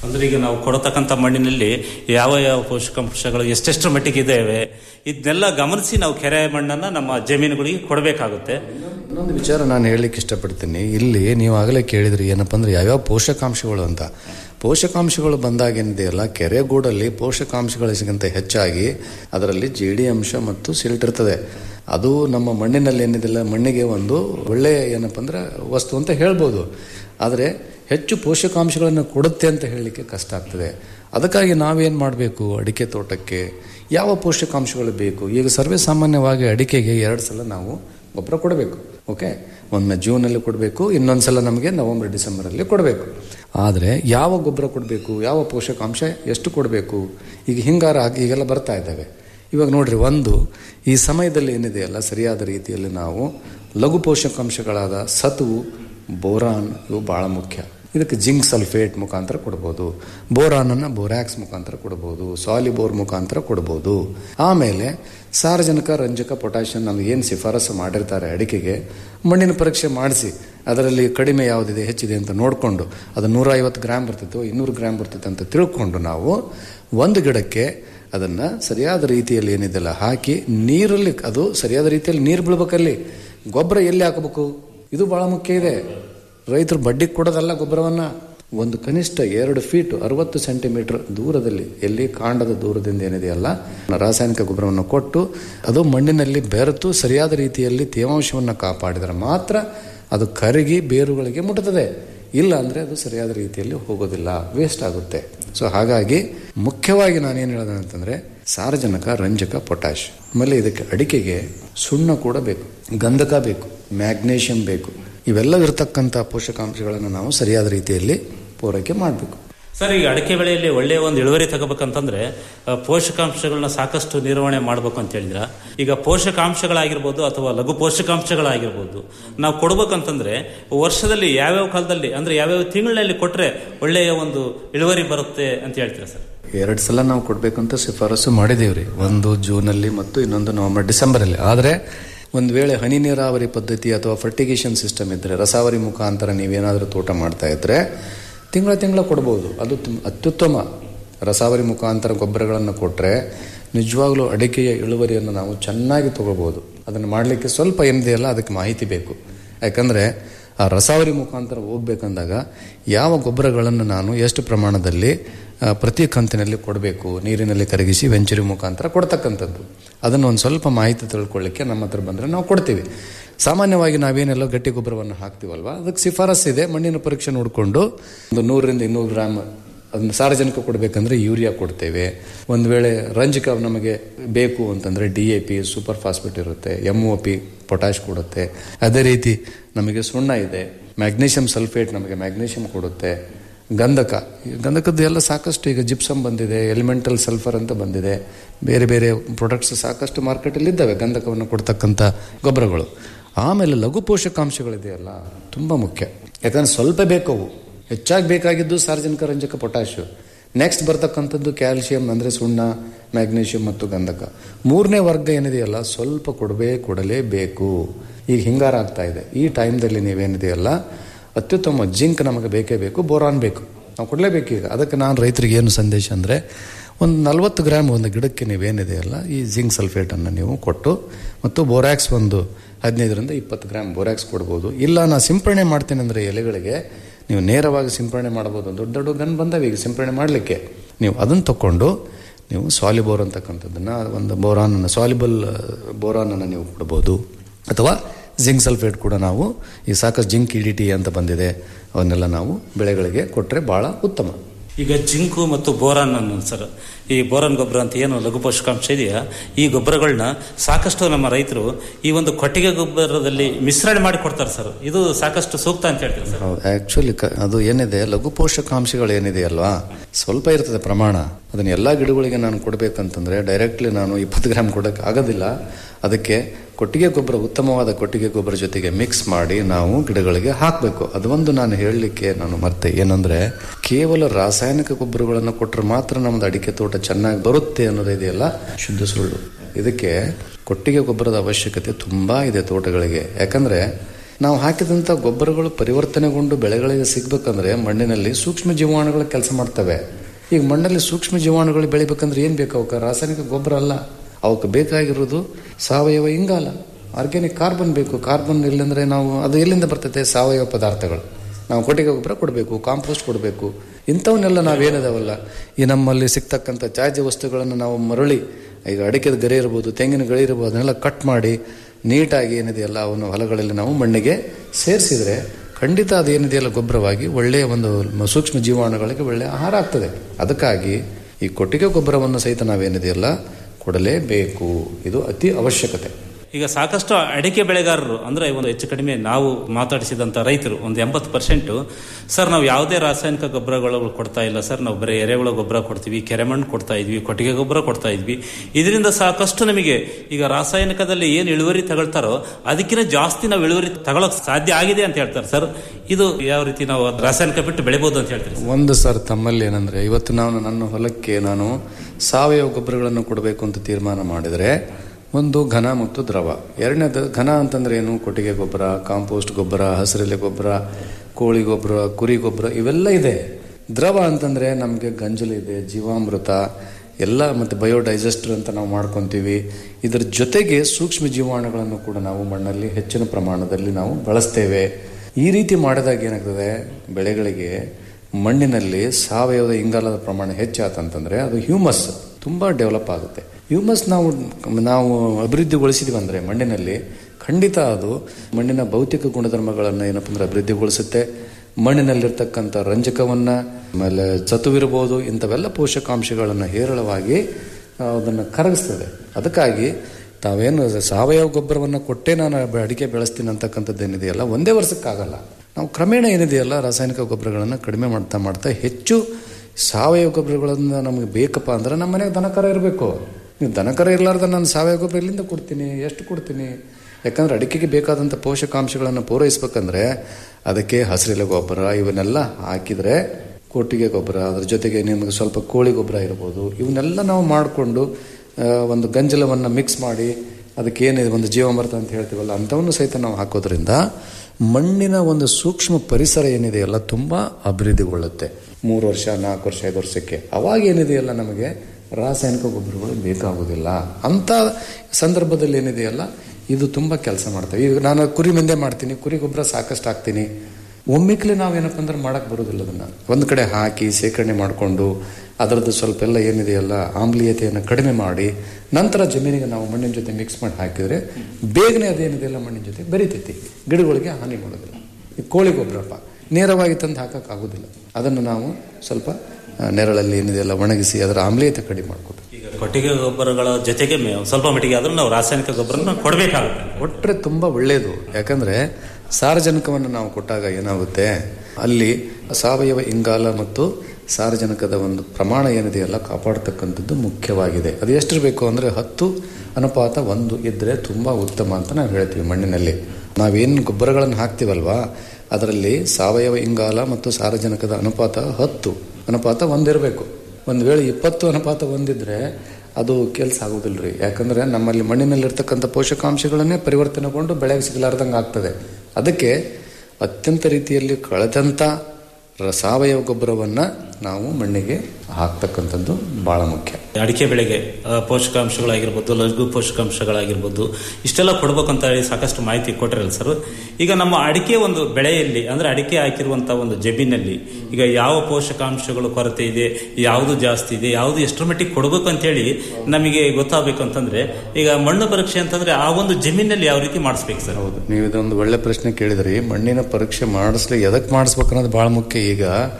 ಅಂದ್ರೆ ಈಗ ನಾವು ಕೊಡತಕ್ಕಂಥ ಮಣ್ಣಿನಲ್ಲಿ ಯಾವ ಯಾವ ಪೋಷಕಾಂಶಗಳು ಎಷ್ಟೆಷ್ಟು ಮಟ್ಟಿಗೆ ಇದ್ದಾವೆ ಇದನ್ನೆಲ್ಲ ಗಮನಿಸಿ ನಾವು ಕೆರೆ ಮಣ್ಣನ್ನ ನಮ್ಮ ಜಮೀನುಗಳಿಗೆ ಕೊಡಬೇಕಾಗುತ್ತೆ
ಇನ್ನೊಂದು ವಿಚಾರ ನಾನು ಹೇಳಲಿಕ್ಕೆ ಇಷ್ಟಪಡ್ತೀನಿ ಇಲ್ಲಿ ನೀವು ಆಗಲೇ ಕೇಳಿದ್ರಿ ಏನಪ್ಪ ಅಂದ್ರೆ ಯಾವ್ಯಾವ ಪೋಷಕಾಂಶಗಳು ಅಂತ ಪೋಷಕಾಂಶಗಳು ಬಂದಾಗ ಏನಿದೆಯಲ್ಲ ಕೆರೆಗೂಡಲ್ಲಿ ಪೋಷಕಾಂಶಗಳಿಗಿಂತ ಹೆಚ್ಚಾಗಿ ಅದರಲ್ಲಿ ಜೇಡಿ ಅಂಶ ಮತ್ತು ಸಿಲ್ಟ್ ಇರ್ತದೆ ಅದು ನಮ್ಮ ಮಣ್ಣಿನಲ್ಲಿ ಏನಿದೆಲ್ಲ ಮಣ್ಣಿಗೆ ಒಂದು ಒಳ್ಳೆಯ ಏನಪ್ಪ ಅಂದ್ರೆ ವಸ್ತು ಅಂತ ಹೇಳ್ಬೋದು ಆದರೆ ಹೆಚ್ಚು ಪೋಷಕಾಂಶಗಳನ್ನು ಕೊಡುತ್ತೆ ಅಂತ ಹೇಳಲಿಕ್ಕೆ ಕಷ್ಟ ಆಗ್ತದೆ ಅದಕ್ಕಾಗಿ ನಾವೇನು ಮಾಡಬೇಕು ಅಡಿಕೆ ತೋಟಕ್ಕೆ ಯಾವ ಪೋಷಕಾಂಶಗಳು ಬೇಕು ಈಗ ಸರ್ವೇ ಸಾಮಾನ್ಯವಾಗಿ ಅಡಿಕೆಗೆ ಎರಡು ಸಲ ನಾವು ಗೊಬ್ಬರ ಕೊಡಬೇಕು ಓಕೆ ಒಮ್ಮೆ ಜೂನಲ್ಲಿ ಕೊಡಬೇಕು ಇನ್ನೊಂದು ಸಲ ನಮಗೆ ನವೆಂಬರ್ ಡಿಸೆಂಬರಲ್ಲಿ ಕೊಡಬೇಕು ಆದರೆ ಯಾವ ಗೊಬ್ಬರ ಕೊಡಬೇಕು ಯಾವ ಪೋಷಕಾಂಶ ಎಷ್ಟು ಕೊಡಬೇಕು ಈಗ ಹಿಂಗಾರ ಆಗಿ ಈಗೆಲ್ಲ ಬರ್ತಾ ಇದ್ದಾವೆ ಇವಾಗ ನೋಡ್ರಿ ಒಂದು ಈ ಸಮಯದಲ್ಲಿ ಏನಿದೆಯಲ್ಲ ಸರಿಯಾದ ರೀತಿಯಲ್ಲಿ ನಾವು ಲಘು ಪೋಷಕಾಂಶಗಳಾದ ಸತುವು ಬೋರಾನ್ ಇವು ಭಾಳ ಮುಖ್ಯ ಇದಕ್ಕೆ ಜಿಂಕ್ ಸಲ್ಫೇಟ್ ಮುಖಾಂತರ ಕೊಡ್ಬೋದು ಬೋರಾನನ್ನು ಬೋರ್ಯಾಕ್ಸ್ ಮುಖಾಂತರ ಕೊಡ್ಬೋದು ಸಾಲಿಬೋರ್ ಮುಖಾಂತರ ಕೊಡ್ಬೋದು ಆಮೇಲೆ ಸಾರಜನಕ ರಂಜಕ ಪೊಟ್ಯಾಷಿಯಂ ನಮ್ಗೆ ಏನು ಶಿಫಾರಸು ಮಾಡಿರ್ತಾರೆ ಅಡಿಕೆಗೆ ಮಣ್ಣಿನ ಪರೀಕ್ಷೆ ಮಾಡಿಸಿ ಅದರಲ್ಲಿ ಕಡಿಮೆ ಯಾವುದಿದೆ ಹೆಚ್ಚಿದೆ ಅಂತ ನೋಡಿಕೊಂಡು ಅದು ನೂರ ಐವತ್ತು ಗ್ರಾಮ್ ಬರ್ತಿತ್ತು ಇನ್ನೂರು ಗ್ರಾಮ್ ಬರ್ತಿತ್ತು ಅಂತ ತಿಳ್ಕೊಂಡು ನಾವು ಒಂದು ಗಿಡಕ್ಕೆ ಅದನ್ನು ಸರಿಯಾದ ರೀತಿಯಲ್ಲಿ ಏನಿದೆಲ್ಲ ಹಾಕಿ ನೀರಲ್ಲಿ ಅದು ಸರಿಯಾದ ರೀತಿಯಲ್ಲಿ ನೀರು ಬೀಳ್ಬೇಕಲ್ಲಿ ಗೊಬ್ಬರ ಎಲ್ಲಿ ಹಾಕಬೇಕು ಇದು ಬಹಳ ಮುಖ್ಯ ಇದೆ ರೈತರು ಬಡ್ಡಿಗೆ ಕೊಡೋದಲ್ಲ ಗೊಬ್ಬರವನ್ನ ಒಂದು ಕನಿಷ್ಠ ಎರಡು ಫೀಟ್ ಅರವತ್ತು ಸೆಂಟಿಮೀಟರ್ ದೂರದಲ್ಲಿ ಎಲ್ಲಿ ಕಾಂಡದ ದೂರದಿಂದ ಏನಿದೆಯಲ್ಲ ರಾಸಾಯನಿಕ ಗೊಬ್ಬರವನ್ನು ಕೊಟ್ಟು ಅದು ಮಣ್ಣಿನಲ್ಲಿ ಬೆರೆತು ಸರಿಯಾದ ರೀತಿಯಲ್ಲಿ ತೇವಾಂಶವನ್ನು ಕಾಪಾಡಿದರೆ ಮಾತ್ರ ಅದು ಕರಗಿ ಬೇರುಗಳಿಗೆ ಮುಟ್ಟುತ್ತದೆ ಇಲ್ಲ ಅಂದರೆ ಅದು ಸರಿಯಾದ ರೀತಿಯಲ್ಲಿ ಹೋಗೋದಿಲ್ಲ ವೇಸ್ಟ್ ಆಗುತ್ತೆ ಸೊ ಹಾಗಾಗಿ ಮುಖ್ಯವಾಗಿ ನಾನೇನು ಹೇಳಿದೆ ಅಂತಂದ್ರೆ ಸಾರಜನಕ ರಂಜಕ ಪೊಟ್ಯಾಶ್ ಆಮೇಲೆ ಇದಕ್ಕೆ ಅಡಿಕೆಗೆ ಸುಣ್ಣ ಕೂಡ ಬೇಕು ಗಂಧಕ ಬೇಕು ಮ್ಯಾಗ್ನೇಷಿಯಂ ಬೇಕು ಇವೆಲ್ಲವಿರ್ತಕ್ಕಂಥ ಪೋಷಕಾಂಶಗಳನ್ನು ನಾವು ಸರಿಯಾದ ರೀತಿಯಲ್ಲಿ ಪೂರೈಕೆ ಮಾಡಬೇಕು
ಸರ್ ಈಗ ಅಡಿಕೆ ಬೆಳೆಯಲ್ಲಿ ಒಳ್ಳೆಯ ಒಂದು ಇಳುವರಿ ತಗೋಬೇಕಂತಂದ್ರೆ ಆ, ಪೋಷಕಾಂಶಗಳನ್ನ ಸಾಕಷ್ಟು ನಿರ್ವಹಣೆ ಮಾಡಬೇಕು ಅಂತ ಹೇಳಿದ್ರ ಈಗ ಪೋಷಕಾಂಶಗಳಾಗಿರ್ಬೋದು ಅಥವಾ ಲಘು ಪೋಷಕಾಂಶಗಳಾಗಿರ್ಬೋದು ನಾವು ಕೊಡ್ಬೇಕಂತಂದ್ರೆ ವರ್ಷದಲ್ಲಿ ಯಾವ್ಯಾವ ಕಾಲದಲ್ಲಿ ಅಂದ್ರೆ ಯಾವ್ಯಾವ ತಿಂಗಳಲ್ಲಿ ಕೊಟ್ರೆ ಒಳ್ಳೆಯ ಒಂದು ಇಳುವರಿ ಬರುತ್ತೆ ಅಂತ ಹೇಳ್ತೀರಾ ಸರ್
ಎರಡು ಸಲ ನಾವು ಕೊಡಬೇಕಂತ ಶಿಫಾರಸು ಮಾಡಿದೇವ್ರಿ ಒಂದು ಜೂನಲ್ಲಿ ಮತ್ತು ಇನ್ನೊಂದು ನವೆಂಬರ್ ಡಿಸೆಂಬರಲ್ಲಿ ಆದರೆ ಒಂದು ವೇಳೆ ಹನಿ ನೀರಾವರಿ ಪದ್ಧತಿ ಅಥವಾ ಫರ್ಟಿಗೇಷನ್ ಸಿಸ್ಟಮ್ ಇದ್ದರೆ ರಸಾವರಿ ಮುಖಾಂತರ ನೀವೇನಾದರೂ ತೋಟ ಮಾಡ್ತಾ ಇದ್ರೆ ತಿಂಗಳ ತಿಂಗಳ ಕೊಡ್ಬೋದು ಅದು ತುಂ- ಅತ್ಯುತ್ತಮ ರಸಾವರಿ ಮುಖಾಂತರ ಗೊಬ್ಬರಗಳನ್ನು ಕೊಟ್ಟರೆ ನಿಜವಾಗ್ಲೂ ಅಡಿಕೆಯ ಇಳುವರಿಯನ್ನು ನಾವು ಚೆನ್ನಾಗಿ ತಗೋಬೋದು ಅದನ್ನು ಮಾಡಲಿಕ್ಕೆ ಸ್ವಲ್ಪ ಏನಿದೆಯಲ್ಲ ಅದಕ್ಕೆ ಮಾಹಿತಿ ಬೇಕು ಯಾಕಂದರೆ ಆ ರಸಾವರಿ ಮುಖಾಂತರ ಹೋಗ್ಬೇಕಂದಾಗ ಯಾವ ಗೊಬ್ಬರಗಳನ್ನು ನಾನು ಎಷ್ಟು ಪ್ರಮಾಣದಲ್ಲಿ ಆ, ಪ್ರತಿ ಕಂತಿನಲ್ಲಿ ಕೊಡಬೇಕು ನೀರಿನಲ್ಲಿ ಕರಗಿಸಿ ವೆಂಚುರಿ ಮುಖಾಂತರ ಕೊಡ್ತಕ್ಕಂಥದ್ದು ಅದನ್ನು ಒಂದು ಸ್ವಲ್ಪ ಮಾಹಿತಿ ತಿಳ್ಕೊಳ್ಳಿಕ್ಕೆ ನಮ್ಮ ಹತ್ರ ಬಂದರೆ ನಾವು ಕೊಡ್ತೀವಿ ಸಾಮಾನ್ಯವಾಗಿ ನಾವೇನೆಲ್ಲ ಗಟ್ಟಿ ಗೊಬ್ಬರವನ್ನು ಹಾಕ್ತೀವಲ್ವಾ ಅದಕ್ಕೆ ಶಿಫಾರಸ್ಸು ಇದೆ ಮಣ್ಣಿನ ಪರೀಕ್ಷೆ ನೋಡಿಕೊಂಡು ಒಂದು ನೂರರಿಂದ ಇನ್ನೂರು ಗ್ರಾಮ್ ಅದನ್ನ ಸಾರ್ವಜನಿಕ ಕೊಡಬೇಕಂದ್ರೆ ಯೂರಿಯಾ ಕೊಡ್ತೇವೆ ಒಂದು ವೇಳೆ ರಂಜಕ ನಮಗೆ ಬೇಕು ಅಂತಂದರೆ D A P super phosphate ಇರುತ್ತೆ ಎಮ್ ಒ ಪಿ ಪೊಟ್ಯಾಶ್ ಕೊಡುತ್ತೆ ಅದೇ ರೀತಿ ನಮಗೆ ಸುಣ್ಣ ಇದೆ ಮ್ಯಾಗ್ನೀಷಿಯಂ ಸಲ್ಫೇಟ್ ನಮಗೆ ಮ್ಯಾಗ್ನೀಷಿಯಂ ಕೊಡುತ್ತೆ ಗಂಧಕ ಈ ಗಂಧಕದ್ದು ಎಲ್ಲ ಸಾಕಷ್ಟು ಈಗ ಜಿಪ್ಸಮ್ ಬಂದಿದೆ ಎಲಿಮೆಂಟಲ್ ಸಲ್ಫರ್ ಅಂತ ಬಂದಿದೆ ಬೇರೆ ಬೇರೆ ಪ್ರಾಡಕ್ಟ್ಸ್ ಸಾಕಷ್ಟು ಮಾರ್ಕೆಟಲ್ಲಿ ಇದ್ದಾವೆ ಗಂಧಕವನ್ನು ಕೊಡ್ತಕ್ಕಂಥ ಗೊಬ್ಬರಗಳು ಆಮೇಲೆ ಲಘು ಪೋಷಕಾಂಶಗಳಿದೆಯಲ್ಲ ತುಂಬ ಮುಖ್ಯ ಯಾಕಂದ್ರೆ ಸ್ವಲ್ಪ ಬೇಕವು ಹೆಚ್ಚಾಗಿ ಬೇಕಾಗಿದ್ದು ಸಾರ್ವಜನಿಕ ರಂಜಕ ಪೊಟ್ಯಾಶು ನೆಕ್ಸ್ಟ್ ಬರ್ತಕ್ಕಂಥದ್ದು ಕ್ಯಾಲ್ಸಿಯಂ ಅಂದರೆ ಸುಣ್ಣ ಮ್ಯಾಗ್ನೀಷಿಯಂ ಮತ್ತು ಗಂಧಕ ಮೂರನೇ ವರ್ಗ ಏನಿದೆಯಲ್ಲ ಸ್ವಲ್ಪ ಕೊಡಬೇ ಕೊಡಲೇಬೇಕು ಈಗ ಹಿಂಗಾರ ಆಗ್ತಾ ಇದೆ ಈ ಟೈಮ್ದಲ್ಲಿ ನೀವೇನಿದೆಯಲ್ಲ ಅತ್ಯುತ್ತಮ ಜಿಂಕ್ ನಮಗೆ ಬೇಕೇ ಬೇಕು ಬೋರಾನ್ ಬೇಕು ನಾವು ಕೊಡಲೇಬೇಕು ಈಗ ಅದಕ್ಕೆ ನಾನು ರೈತರಿಗೆ ಏನು ಸಂದೇಶ ಅಂದರೆ ಒಂದು ನಲವತ್ತು ಗ್ರಾಮ್ ಒಂದು ಗಿಡಕ್ಕೆ ನೀವೇನಿದೆಯಲ್ಲ ಈ ಜಿಂಕ್ ಸಲ್ಫೇಟನ್ನು ನೀವು ಕೊಟ್ಟು ಮತ್ತು ಬೋರ್ಯಾಕ್ಸ್ ಒಂದು ಹದಿನೈದರಿಂದ ಇಪ್ಪತ್ತು ಗ್ರಾಮ್ ಬೋರ್ಯಾಕ್ಸ್ ಕೊಡ್ಬೋದು ಇಲ್ಲ ನಾನು ಸಿಂಪರಣೆ ಮಾಡ್ತೀನಿ ಅಂದರೆ ಎಲೆಗಳಿಗೆ ನೀವು ನೇರವಾಗಿ ಸಿಂಪರಣೆ ಮಾಡ್ಬೋದು ದೊಡ್ಡ ದೊಡ್ಡ ಗನ್ ಬಂದವೆ ಈಗ ಸಿಂಪರಣೆ ಮಾಡಲಿಕ್ಕೆ ನೀವು ಅದನ್ನು ತಗೊಂಡು ನೀವು ಸಾಲಿಬೋರ್ ಅಂತಕ್ಕಂಥದ್ದನ್ನು ಒಂದು ಬೋರಾನನ್ನು ಸಾಲಿಬಲ್ ಬೋರಾನನ್ನು ನೀವು ಕೊಡ್ಬೋದು ಅಥವಾ ಜಿಂಕ್ ಸಲ್ಫೇಟ್ ಕೂಡ ನಾವು ಈ ಸಾಕಷ್ಟು ಜಿಂಕ್ ಇ ಡಿ ಟಿ ಅಂತ ಬಂದಿದೆ ಅವನ್ನೆಲ್ಲ ನಾವು ಬೆಳೆಗಳಿಗೆ ಕೊಟ್ಟರೆ ಭಾಳ ಉತ್ತಮ
ಈಗ ಜಿಂಕು ಮತ್ತು ಬೋರಾನ್ ಅನ್ನು ಸರ್ ಈ ಬೋರಾನ್ ಗೊಬ್ಬರ ಅಂತ ಏನು ಲಘು ಪೋಷಕಾಂಶ ಇದೆಯಾ ಈ ಗೊಬ್ಬರಗಳನ್ನ ಸಾಕಷ್ಟು ನಮ್ಮ ರೈತರು ಈ ಒಂದು ಕೊಟ್ಟಿಗೆ ಗೊಬ್ಬರದಲ್ಲಿ ಮಿಶ್ರಣ ಮಾಡಿ ಕೊಡ್ತಾರೆ ಸರ್ ಇದು ಸಾಕಷ್ಟು ಸೂಕ್ತ ಅಂತ ಹೇಳ್ತಾರೆ ಸರ್
ಹೌದು ಆ್ಯಕ್ಚುಲಿ ಅದು ಏನಿದೆ ಲಘು ಪೋಷಕಾಂಶಗಳು ಏನಿದೆ ಅಲ್ವಾ ಸ್ವಲ್ಪ ಇರ್ತದೆ ಪ್ರಮಾಣ ಅದನ್ನ ಎಲ್ಲ ಗಿಡಗಳಿಗೆ ನಾನು ಕೊಡಬೇಕಂತಂದ್ರೆ ಡೈರೆಕ್ಟ್ಲಿ ನಾನು ಇಪ್ಪತ್ತು ಗ್ರಾಮ್ ಕೊಡೋಕೆ ಆಗೋದಿಲ್ಲ ಅದಕ್ಕೆ ಕೊಟ್ಟಿಗೆ ಗೊಬ್ಬರ ಉತ್ತಮವಾದ ಕೊಟ್ಟಿಗೆ ಗೊಬ್ಬರ ಜೊತೆಗೆ ಮಿಕ್ಸ್ ಮಾಡಿ ನಾವು ಗಿಡಗಳಿಗೆ ಹಾಕಬೇಕು ಅದೊಂದು ನಾನು ಹೇಳಲಿಕ್ಕೆ ನಾನು ಮತ್ತೆ ಏನಂದ್ರೆ ಕೇವಲ ರಾಸಾಯನಿಕ ಗೊಬ್ಬರಗಳನ್ನು ಕೊಟ್ಟರೆ ಮಾತ್ರ ನಮ್ದು ಅಡಿಕೆ ತೋಟ ಚೆನ್ನಾಗಿ ಬರುತ್ತೆ ಅನ್ನೋದು ಇದೆಯಲ್ಲ ಶುದ್ಧ ಸುಳ್ಳು ಇದಕ್ಕೆ ಕೊಟ್ಟಿಗೆ ಗೊಬ್ಬರದ ಅವಶ್ಯಕತೆ ತುಂಬಾ ಇದೆ ತೋಟಗಳಿಗೆ ಯಾಕಂದ್ರೆ ನಾವು ಹಾಕಿದಂಥ ಗೊಬ್ಬರಗಳು ಪರಿವರ್ತನೆಗೊಂಡು ಬೆಳೆಗಳಿಗೆ ಸಿಗ್ಬೇಕಂದ್ರೆ ಮಣ್ಣಿನಲ್ಲಿ ಸೂಕ್ಷ್ಮ ಜೀವಾಣುಗಳು ಕೆಲಸ ಮಾಡ್ತವೆ ಈಗ ಮಣ್ಣಲ್ಲಿ ಸೂಕ್ಷ್ಮ ಜೀವಾಣುಗಳು ಬೆಳಿಬೇಕಂದ್ರೆ ಏನು ಬೇಕು ಅವಕ್ಕೆ ರಾಸಾಯನಿಕ ಗೊಬ್ಬರ ಅಲ್ಲ ಅವಕ್ಕೆ ಬೇಕಾಗಿರೋದು ಸಾವಯವ ಇಂಗಾಲ ಆರ್ಗ್ಯಾನಿಕ್ ಕಾರ್ಬನ್ ಬೇಕು ಕಾರ್ಬನ್ ಇಲ್ಲಂದ್ರೆ ನಾವು ಅದು ಎಲ್ಲಿಂದ ಬರ್ತೈತೆ ಸಾವಯವ ಪದಾರ್ಥಗಳು ನಾವು ಕೊಟ್ಟಿಗೆ ಗೊಬ್ಬರ ಕೊಡಬೇಕು ಕಾಂಪೋಸ್ಟ್ ಕೊಡಬೇಕು ಇಂಥವನ್ನೆಲ್ಲ ನಾವೇನಿದಾವಲ್ಲ ಈ ನಮ್ಮಲ್ಲಿ ಸಿಗ್ತಕ್ಕಂಥ ತ್ಯಾಜ್ಯ ವಸ್ತುಗಳನ್ನು ನಾವು ಮರಳಿ ಈಗ ಅಡಿಕೆದ ಗರಿ ಇರ್ಬೋದು ತೆಂಗಿನ ಗರಿ ಇರ್ಬೋದು ಅದನ್ನೆಲ್ಲ ಕಟ್ ಮಾಡಿ ನೀಟಾಗಿ ಏನಿದೆಯಲ್ಲ ಅವನು ಹೊಲಗಳಲ್ಲಿ ನಾವು ಮಣ್ಣಿಗೆ ಸೇರಿಸಿದ್ರೆ ಖಂಡಿತ ಅದೇನಿದೆಯಲ್ಲ ಗೊಬ್ಬರವಾಗಿ ಒಳ್ಳೆಯ ಒಂದು ಮ- ಸೂಕ್ಷ್ಮ ಜೀವಾಣುಗಳಿಗೆ ಒಳ್ಳೆಯ ಆಹಾರ ಆಗ್ತದೆ ಅದಕ್ಕಾಗಿ ಈ ಕೊಟ್ಟಿಗೆ ಗೊಬ್ಬರವನ್ನು ಸಹಿತ ನಾವೇನಿದೆಯಲ್ಲ ಕೊಡಲೇಬೇಕು ಇದು ಅತಿ ಅವಶ್ಯಕತೆ
ಈಗ ಸಾಕಷ್ಟು ಅಡಿಕೆ ಬೆಳೆಗಾರರು ಅಂದ್ರೆ ಒಂದು ಹೆಚ್ಚು ಕಡಿಮೆ ನಾವು ಮಾತಾಡಿಸಿದಂತ ರೈತರು ಒಂದು ಎಂಬತ್ತು ಪರ್ಸೆಂಟ್ ಸರ್ ನಾವು ಯಾವುದೇ ರಾಸಾಯನಿಕ ಗೊಬ್ಬರಗಳು ಕೊಡ್ತಾ ಇಲ್ಲ ಸರ್ ನಾವು ಬರೀ ಎರೆಹುಳ ಗೊಬ್ಬರ ಕೊಡ್ತೀವಿ ಕೆರೆಮಣ್ಣು ಕೊಡ್ತಾ ಇದ್ವಿ ಕೊಟ್ಟಿಗೆ ಗೊಬ್ಬರ ಕೊಡ್ತಾ ಇದ್ವಿ ಇದರಿಂದ ಸಾಕಷ್ಟು ನಮಗೆ ಈಗ ರಾಸಾಯನಿಕದಲ್ಲಿ ಏನು ಇಳುವರಿ ತಗೊಳ್ತಾರೋ ಅದಕ್ಕಿಂತ ಜಾಸ್ತಿ ನಾವು ಇಳುವರಿ ತಗೊಳಕ್ ಸಾಧ್ಯ ಆಗಿದೆ ಅಂತ ಹೇಳ್ತಾರೆ ಸರ್ ಇದು ಯಾವ ರೀತಿ ನಾವು ರಾಸಾಯನಿಕ ಬಿಟ್ಟು ಬೆಳಿಬಹುದು ಅಂತ ಹೇಳ್ತೀರಿ
ಒಂದು ಸರ್ ತಮ್ಮಲ್ಲಿ ಏನಂದ್ರೆ ಇವತ್ತು ನಾನು ನನ್ನ ಹೊಲಕ್ಕೆ ನಾನು ಸಾವಯವ ಗೊಬ್ಬರಗಳನ್ನು ಕೊಡಬೇಕು ಅಂತ ತೀರ್ಮಾನ ಮಾಡಿದರೆ ಒಂದು ಘನ ಮತ್ತು ದ್ರವ ಎರಡನೇದು ಘನ ಅಂತಂದ್ರೆ ಏನು ಕೊಟ್ಟಿಗೆ ಗೊಬ್ಬರ ಕಾಂಪೋಸ್ಟ್ ಗೊಬ್ಬರ ಹಸಿರೆಲೆ ಗೊಬ್ಬರ ಕೋಳಿ ಗೊಬ್ಬರ ಕುರಿ ಗೊಬ್ಬರ ಇವೆಲ್ಲ ಇದೆ ದ್ರವ ಅಂತಂದ್ರೆ ನಮಗೆ ಗಂಜಲಿದೆ ಜೀವಾಮೃತ ಎಲ್ಲ ಮತ್ತು ಬಯೋಡೈಜೆಸ್ಟರ್ ಅಂತ ನಾವು ಮಾಡ್ಕೊತೀವಿ ಇದರ ಜೊತೆಗೆ ಸೂಕ್ಷ್ಮ ಜೀವಾಣುಗಳನ್ನು ಕೂಡ ನಾವು ಮಣ್ಣಲ್ಲಿ ಹೆಚ್ಚಿನ ಪ್ರಮಾಣದಲ್ಲಿ ನಾವು ಬಳಸ್ತೇವೆ ಈ ರೀತಿ ಮಾಡಿದಾಗ ಏನಾಗ್ತದೆ ಬೆಳೆಗಳಿಗೆ ಮಣ್ಣಿನಲ್ಲಿ ಸಾವಯವ ಇಂಗಾಲದ ಪ್ರಮಾಣ ಹೆಚ್ಚಾತಂತಂದ್ರೆ ಅದು ಹ್ಯೂಮಸ್ ತುಂಬಾ ಡೆವಲಪ್ ಆಗುತ್ತೆ ಹ್ಯೂಮಸ್ ನಾವು ನಾವು ಅಭಿವೃದ್ಧಿಗೊಳಿಸಿದ್ವಿ ಅಂದ್ರೆ ಮಣ್ಣಿನಲ್ಲಿ ಖಂಡಿತ ಅದು ಮಣ್ಣಿನ ಭೌತಿಕ ಗುಣಧರ್ಮಗಳನ್ನು ಏನಪ್ಪ ಅಂದ್ರೆ ಅಭಿವೃದ್ಧಿಗೊಳಿಸುತ್ತೆ ಮಣ್ಣಿನಲ್ಲಿರ್ತಕ್ಕಂಥ ರಂಜಕವನ್ನ ಆಮೇಲೆ ಸತುವಿರ್ಬೋದು ಇಂಥವೆಲ್ಲ ಪೋಷಕಾಂಶಗಳನ್ನು ಹೇರಳವಾಗಿ ಅದನ್ನು ಕರಗಿಸ್ತದೆ ಅದಕ್ಕಾಗಿ ತಾವೇನು ಸಾವಯವ ಗೊಬ್ಬರವನ್ನು ಕೊಟ್ಟೇ ನಾನು ಬೆ- ಅಡಿಕೆ ಬೆಳೆಸ್ತೀನಿ ಅಂತಕ್ಕಂಥದ್ದು ಏನಿದೆಯಲ್ಲ ಒಂದೇ ವರ್ಷಕ್ಕಾಗಲ್ಲ ನಾವು ಕ್ರಮೇಣ ಏನಿದೆಯಲ್ಲ ರಾಸಾಯನಿಕ ಗೊಬ್ಬರಗಳನ್ನು ಕಡಿಮೆ ಮಾಡ್ತಾ ಮಾಡ್ತಾ ಹೆಚ್ಚು ಸಾವಯವ ಗೊಬ್ಬರಗಳನ್ನು ನಮಗೆ ಬೇಕಪ್ಪ ಅಂದ್ರೆ ನಮ್ಮ ಮನೆಗೆ ದನಕರ ಇರಬೇಕು ನೀವು ದನಕರ ಇರಲಾರ್ದ ನಾನು ಸಾವಯವ ಗೊಬ್ಬರ ಎಲ್ಲಿಂದ ಕೊಡ್ತೀನಿ ಎಷ್ಟು ಕೊಡ್ತೀನಿ ಯಾಕಂದ್ರೆ ಅಡಿಕೆಗೆ ಬೇಕಾದಂಥ ಪೋಷಕಾಂಶಗಳನ್ನು ಪೂರೈಸ್ಬೇಕಂದ್ರೆ ಅದಕ್ಕೆ ಹಸಿರೆಲೆ ಗೊಬ್ಬರ ಇವನ್ನೆಲ್ಲ ಹಾಕಿದರೆ ಕೊಟ್ಟಿಗೆ ಗೊಬ್ಬರ ಅದ್ರ ಜೊತೆಗೆ ನಿಮಗೆ ಸ್ವಲ್ಪ ಕೋಳಿ ಗೊಬ್ಬರ ಇರ್ಬೋದು ಇವನ್ನೆಲ್ಲ ನಾವು ಮಾಡಿಕೊಂಡು ಒಂದು ಗಂಜಲವನ್ನು ಮಿಕ್ಸ್ ಮಾಡಿ ಅದಕ್ಕೆ ಏನಿದೆ ಒಂದು ಜೀವಾಮೃತ ಅಂತ ಹೇಳ್ತೀವಲ್ಲ ಅಂಥವನ್ನು ಸಹಿತ ನಾವು ಹಾಕೋದ್ರಿಂದ ಮಣ್ಣಿನ ಒಂದು ಸೂಕ್ಷ್ಮ ಪರಿಸರ ಏನಿದೆಯಲ್ಲ ತುಂಬ ಅಭಿವೃದ್ಧಿಗೊಳ್ಳುತ್ತೆ ಮೂರು ವರ್ಷ ನಾಲ್ಕು ವರ್ಷ ಐದು ವರ್ಷಕ್ಕೆ ಅವಾಗ ಏನಿದೆಯಲ್ಲ ನಮಗೆ ರಾಸಾಯನಿಕ ಗೊಬ್ಬರಗಳು ಬೇಕಾಗುವುದಿಲ್ಲ ಅಂಥ ಸಂದರ್ಭದಲ್ಲಿ ಏನಿದೆಯಲ್ಲ ಇದು ತುಂಬ ಕೆಲಸ ಮಾಡ್ತೇವೆ ಈಗ ನಾನು ಕುರಿ ಮಂದೆ ಮಾಡ್ತೀನಿ ಕುರಿ ಗೊಬ್ಬರ ಸಾಕಷ್ಟು ಹಾಕ್ತೀನಿ ಒಮ್ಮಿಕ್ಲೆ ನಾವೇನಪ್ಪ ಅಂದ್ರೆ ಮಾಡಕ್ ಬರೋದಿಲ್ಲ ಅದನ್ನ ಒಂದು ಕಡೆ ಹಾಕಿ ಸೇಕರಣೆ ಮಾಡಿಕೊಂಡು ಅದರದ್ದು ಸ್ವಲ್ಪ ಎಲ್ಲ ಏನಿದೆಯಲ್ಲ ಆಮ್ಲೀಯತೆಯನ್ನು ಕಡಿಮೆ ಮಾಡಿ ನಂತರ ಜಮೀನಿಗೆ ನಾವು ಮಣ್ಣಿನ ಜೊತೆ ಮಿಕ್ಸ್ ಮಾಡಿ ಹಾಕಿದ್ರೆ ಬೇಗನೆ ಅದೇನಿದೆಯಲ್ಲ ಮಣ್ಣಿನ ಜೊತೆ ಬೆರಿತೈತಿ ಗಿಡಗಳಿಗೆ ಹಾನಿ ಮಾಡೋದಿಲ್ಲ ಈ ಕೋಳಿ ಗೊಬ್ಬರಪ್ಪ ನೇರವಾಗಿ ತಂದು ಹಾಕಕ್ ಆಗೋದಿಲ್ಲ ಅದನ್ನು ನಾವು ಸ್ವಲ್ಪ ಆ, ನೆರಳಲ್ಲಿ ಏನಿದೆಯಲ್ಲ ಒಣಗಿಸಿ ಅದರ ಆಮ್ಲೀಯತೆ ಕಡಿಮೆ ಮಾಡ್ಕೋಬೇಕು
ಕೊಟ್ಟಿಗೆ ಗೊಬ್ಬರಗಳ ಜೊತೆಗೆ ಮೇ- ಸ್ವಲ್ಪ ಮಟ್ಟಿಗೆ ಆದ್ರೂ ನಾವು ರಾಸಾಯನಿಕ ಗೊಬ್ಬರನ ಕೊಡಬೇಕಾಗುತ್ತೆ
ಕೊಟ್ಟರೆ ತುಂಬ ಒಳ್ಳೆಯದು ಯಾಕಂದ್ರೆ ಸಾರಜನಕವನ್ನು ನಾವು ಕೊಟ್ಟಾಗ ಏನಾಗುತ್ತೆ ಅಲ್ಲಿ ಸಾವಯವ ಇಂಗಾಲ ಮತ್ತು ಸಾರಜನಕದ ಒಂದು ಪ್ರಮಾಣ ಏನಿದೆಯಲ್ಲ ಕಾಪಾಡ್ತಕ್ಕಂಥದ್ದು ಮುಖ್ಯವಾಗಿದೆ ಅದು ಎಷ್ಟಿರಬೇಕು ಅಂದರೆ ಹತ್ತು ಅನುಪಾತ ಒಂದು ಇದ್ದರೆ ತುಂಬ ಉತ್ತಮ ಅಂತ ನಾವು ಹೇಳ್ತೀವಿ ಮಣ್ಣಿನಲ್ಲಿ ನಾವೇನು ಗೊಬ್ಬರಗಳನ್ನು ಹಾಕ್ತೀವಲ್ವಾ ಅದರಲ್ಲಿ ಸಾವಯವ ಇಂಗಾಲ ಮತ್ತು ಸಾರಜನಕದ ಅನುಪಾತ ಹತ್ತು ಅನುಪಾತ ಒಂದಿರಬೇಕು ಒಂದು ವೇಳೆ ಇಪ್ಪತ್ತು ಅನುಪಾತ ಒಂದಿದ್ರೆ ಅದು ಕೆಲಸ ಆಗೋದಿಲ್ಲ ರೀ ಯಾಕಂದ್ರೆ ನಮ್ಮಲ್ಲಿ ಮಣ್ಣಿನಲ್ಲಿರ್ತಕ್ಕಂಥ ಪೋಷಕಾಂಶಗಳನ್ನೇ ಪರಿವರ್ತನೆಗೊಂಡು ಬೆಳೆಗೆ ಸಿಗಲಾರ್ದಂಗೆ ಆಗ್ತದೆ ಅದಕ್ಕೆ ಅತ್ಯಂತ ರೀತಿಯಲ್ಲಿ ಕಳೆದಂಥ ರ- ಸಾವಯವ ಗೊಬ್ಬರವನ್ನು ನಾವು ಮಣ್ಣಿಗೆ ಹಾಕ್ತಕ್ಕಂಥದ್ದು ಬಹಳ ಮುಖ್ಯ
ಅಡಿಕೆ ಬೆಳೆಗೆ ಆ, ಪೋಷಕಾಂಶಗಳಾಗಿರ್ಬೋದು ಲಘು ಪೋಷಕಾಂಶಗಳಾಗಿರ್ಬೋದು ಇಷ್ಟೆಲ್ಲ ಕೊಡ್ಬೇಕು ಅಂತ ಹೇಳಿ ಸಾಕಷ್ಟು ಮಾಹಿತಿ ಕೊಟ್ಟಿರಲ್ಲ ಸರ್ ಈಗ ನಮ್ಮ ಅಡಿಕೆ ಒಂದು ಬೆಳೆಯಲ್ಲಿ ಅಂದ್ರೆ ಅಡಿಕೆ ಹಾಕಿರುವಂತಹ ಒಂದು ಜಮೀನಲ್ಲಿ ಈಗ ಯಾವ ಪೋಷಕಾಂಶಗಳು ಕೊರತೆ ಇದೆ ಯಾವುದು ಜಾಸ್ತಿ ಇದೆ ಯಾವುದು ಎಷ್ಟರ ಮಟ್ಟಿಗೆ ಕೊಡಬೇಕು ಅಂತ ಹೇಳಿ ನಮಗೆ ಗೊತ್ತಾಗಬೇಕು ಅಂತಂದ್ರೆ ಈಗ ಮಣ್ಣು ಪರೀಕ್ಷೆ ಅಂತಂದ್ರೆ ಆ ಒಂದು ಜಮೀನಲ್ಲಿ ಯಾವ ರೀತಿ ಮಾಡಿಸ್ಬೇಕು ಸರ್
ಹೌದು ನೀವು ಇದೊಂದು ಒಳ್ಳೆ ಪ್ರಶ್ನೆ ಕೇಳಿದ್ರಿ ಮಣ್ಣಿನ ಪರೀಕ್ಷೆ ಮಾಡಿಸ್ಲಿ ಎದಕ್ಕೆ ಮಾಡಿಸ್ಬೇಕು ಅನ್ನೋದು ಬಹಳ ಮುಖ್ಯ ಈಗ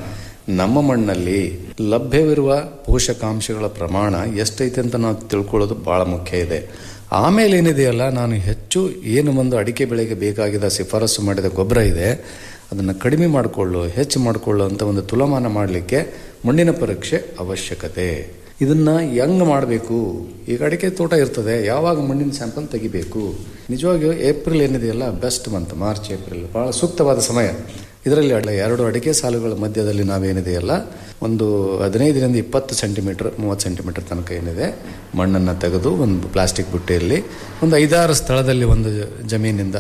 ನಮ್ಮ ಮಣ್ಣಲ್ಲಿ ಲಭ್ಯವಿರುವ ಪೋಷಕಾಂಶಗಳ ಪ್ರಮಾಣ ಎಷ್ಟೈತೆ ಅಂತ ನಾವು ತಿಳ್ಕೊಳ್ಳೋದು ಬಹಳ ಮುಖ್ಯ ಇದೆ ಆಮೇಲೆ ಏನಿದೆಯಲ್ಲ ನಾನು ಹೆಚ್ಚು ಏನು ಒಂದು ಅಡಿಕೆ ಬೆಳೆಗೆ ಬೇಕಾಗಿದ್ದ ಶಿಫಾರಸು ಮಾಡಿದ ಗೊಬ್ಬರ ಇದೆ ಅದನ್ನು ಕಡಿಮೆ ಮಾಡಿಕೊಳ್ಳು ಹೆಚ್ಚು ಮಾಡಿಕೊಳ್ಳು ಅಂತ ಒಂದು ತುಲಮಾನ ಮಾಡಲಿಕ್ಕೆ ಮಣ್ಣಿನ ಪರೀಕ್ಷೆ ಅವಶ್ಯಕತೆ ಇದನ್ನ ಹೆಂಗ್ ಮಾಡಬೇಕು ಈಗ ಅಡಿಕೆ ತೋಟ ಇರ್ತದೆ ಯಾವಾಗ ಮಣ್ಣಿನ ಸ್ಯಾಂಪಲ್ ತೆಗಿಬೇಕು ನಿಜವಾಗಿಯೂ ಏಪ್ರಿಲ್ ಏನಿದೆಯಲ್ಲ ಬೆಸ್ಟ್ ಮಂತ್ ಮಾರ್ಚ್ ಏಪ್ರಿಲ್ ಬಹಳ ಸೂಕ್ತವಾದ ಸಮಯ ಇದರಲ್ಲಿ ಅಡ- ಎರಡು ಅಡಿಕೆ ಸಾಲುಗಳ ಮಧ್ಯದಲ್ಲಿ ನಾವೇನಿದೆಯಲ್ಲ ಒಂದು ಹದಿನೈದರಿಂದ ಇಪ್ಪತ್ತು ಸೆಂಟಿಮೀಟರ್ ಮೂವತ್ತು ಸೆಂಟಿಮೀಟರ್ ತನಕ ಏನಿದೆ ಮಣ್ಣನ್ನು ತೆಗೆದು ಒಂದು ಪ್ಲಾಸ್ಟಿಕ್ ಬುಟ್ಟಿಯಲ್ಲಿ ಒಂದು ಐದಾರು ಸ್ಥಳದಲ್ಲಿ ಒಂದು ಜಮೀನಿಂದ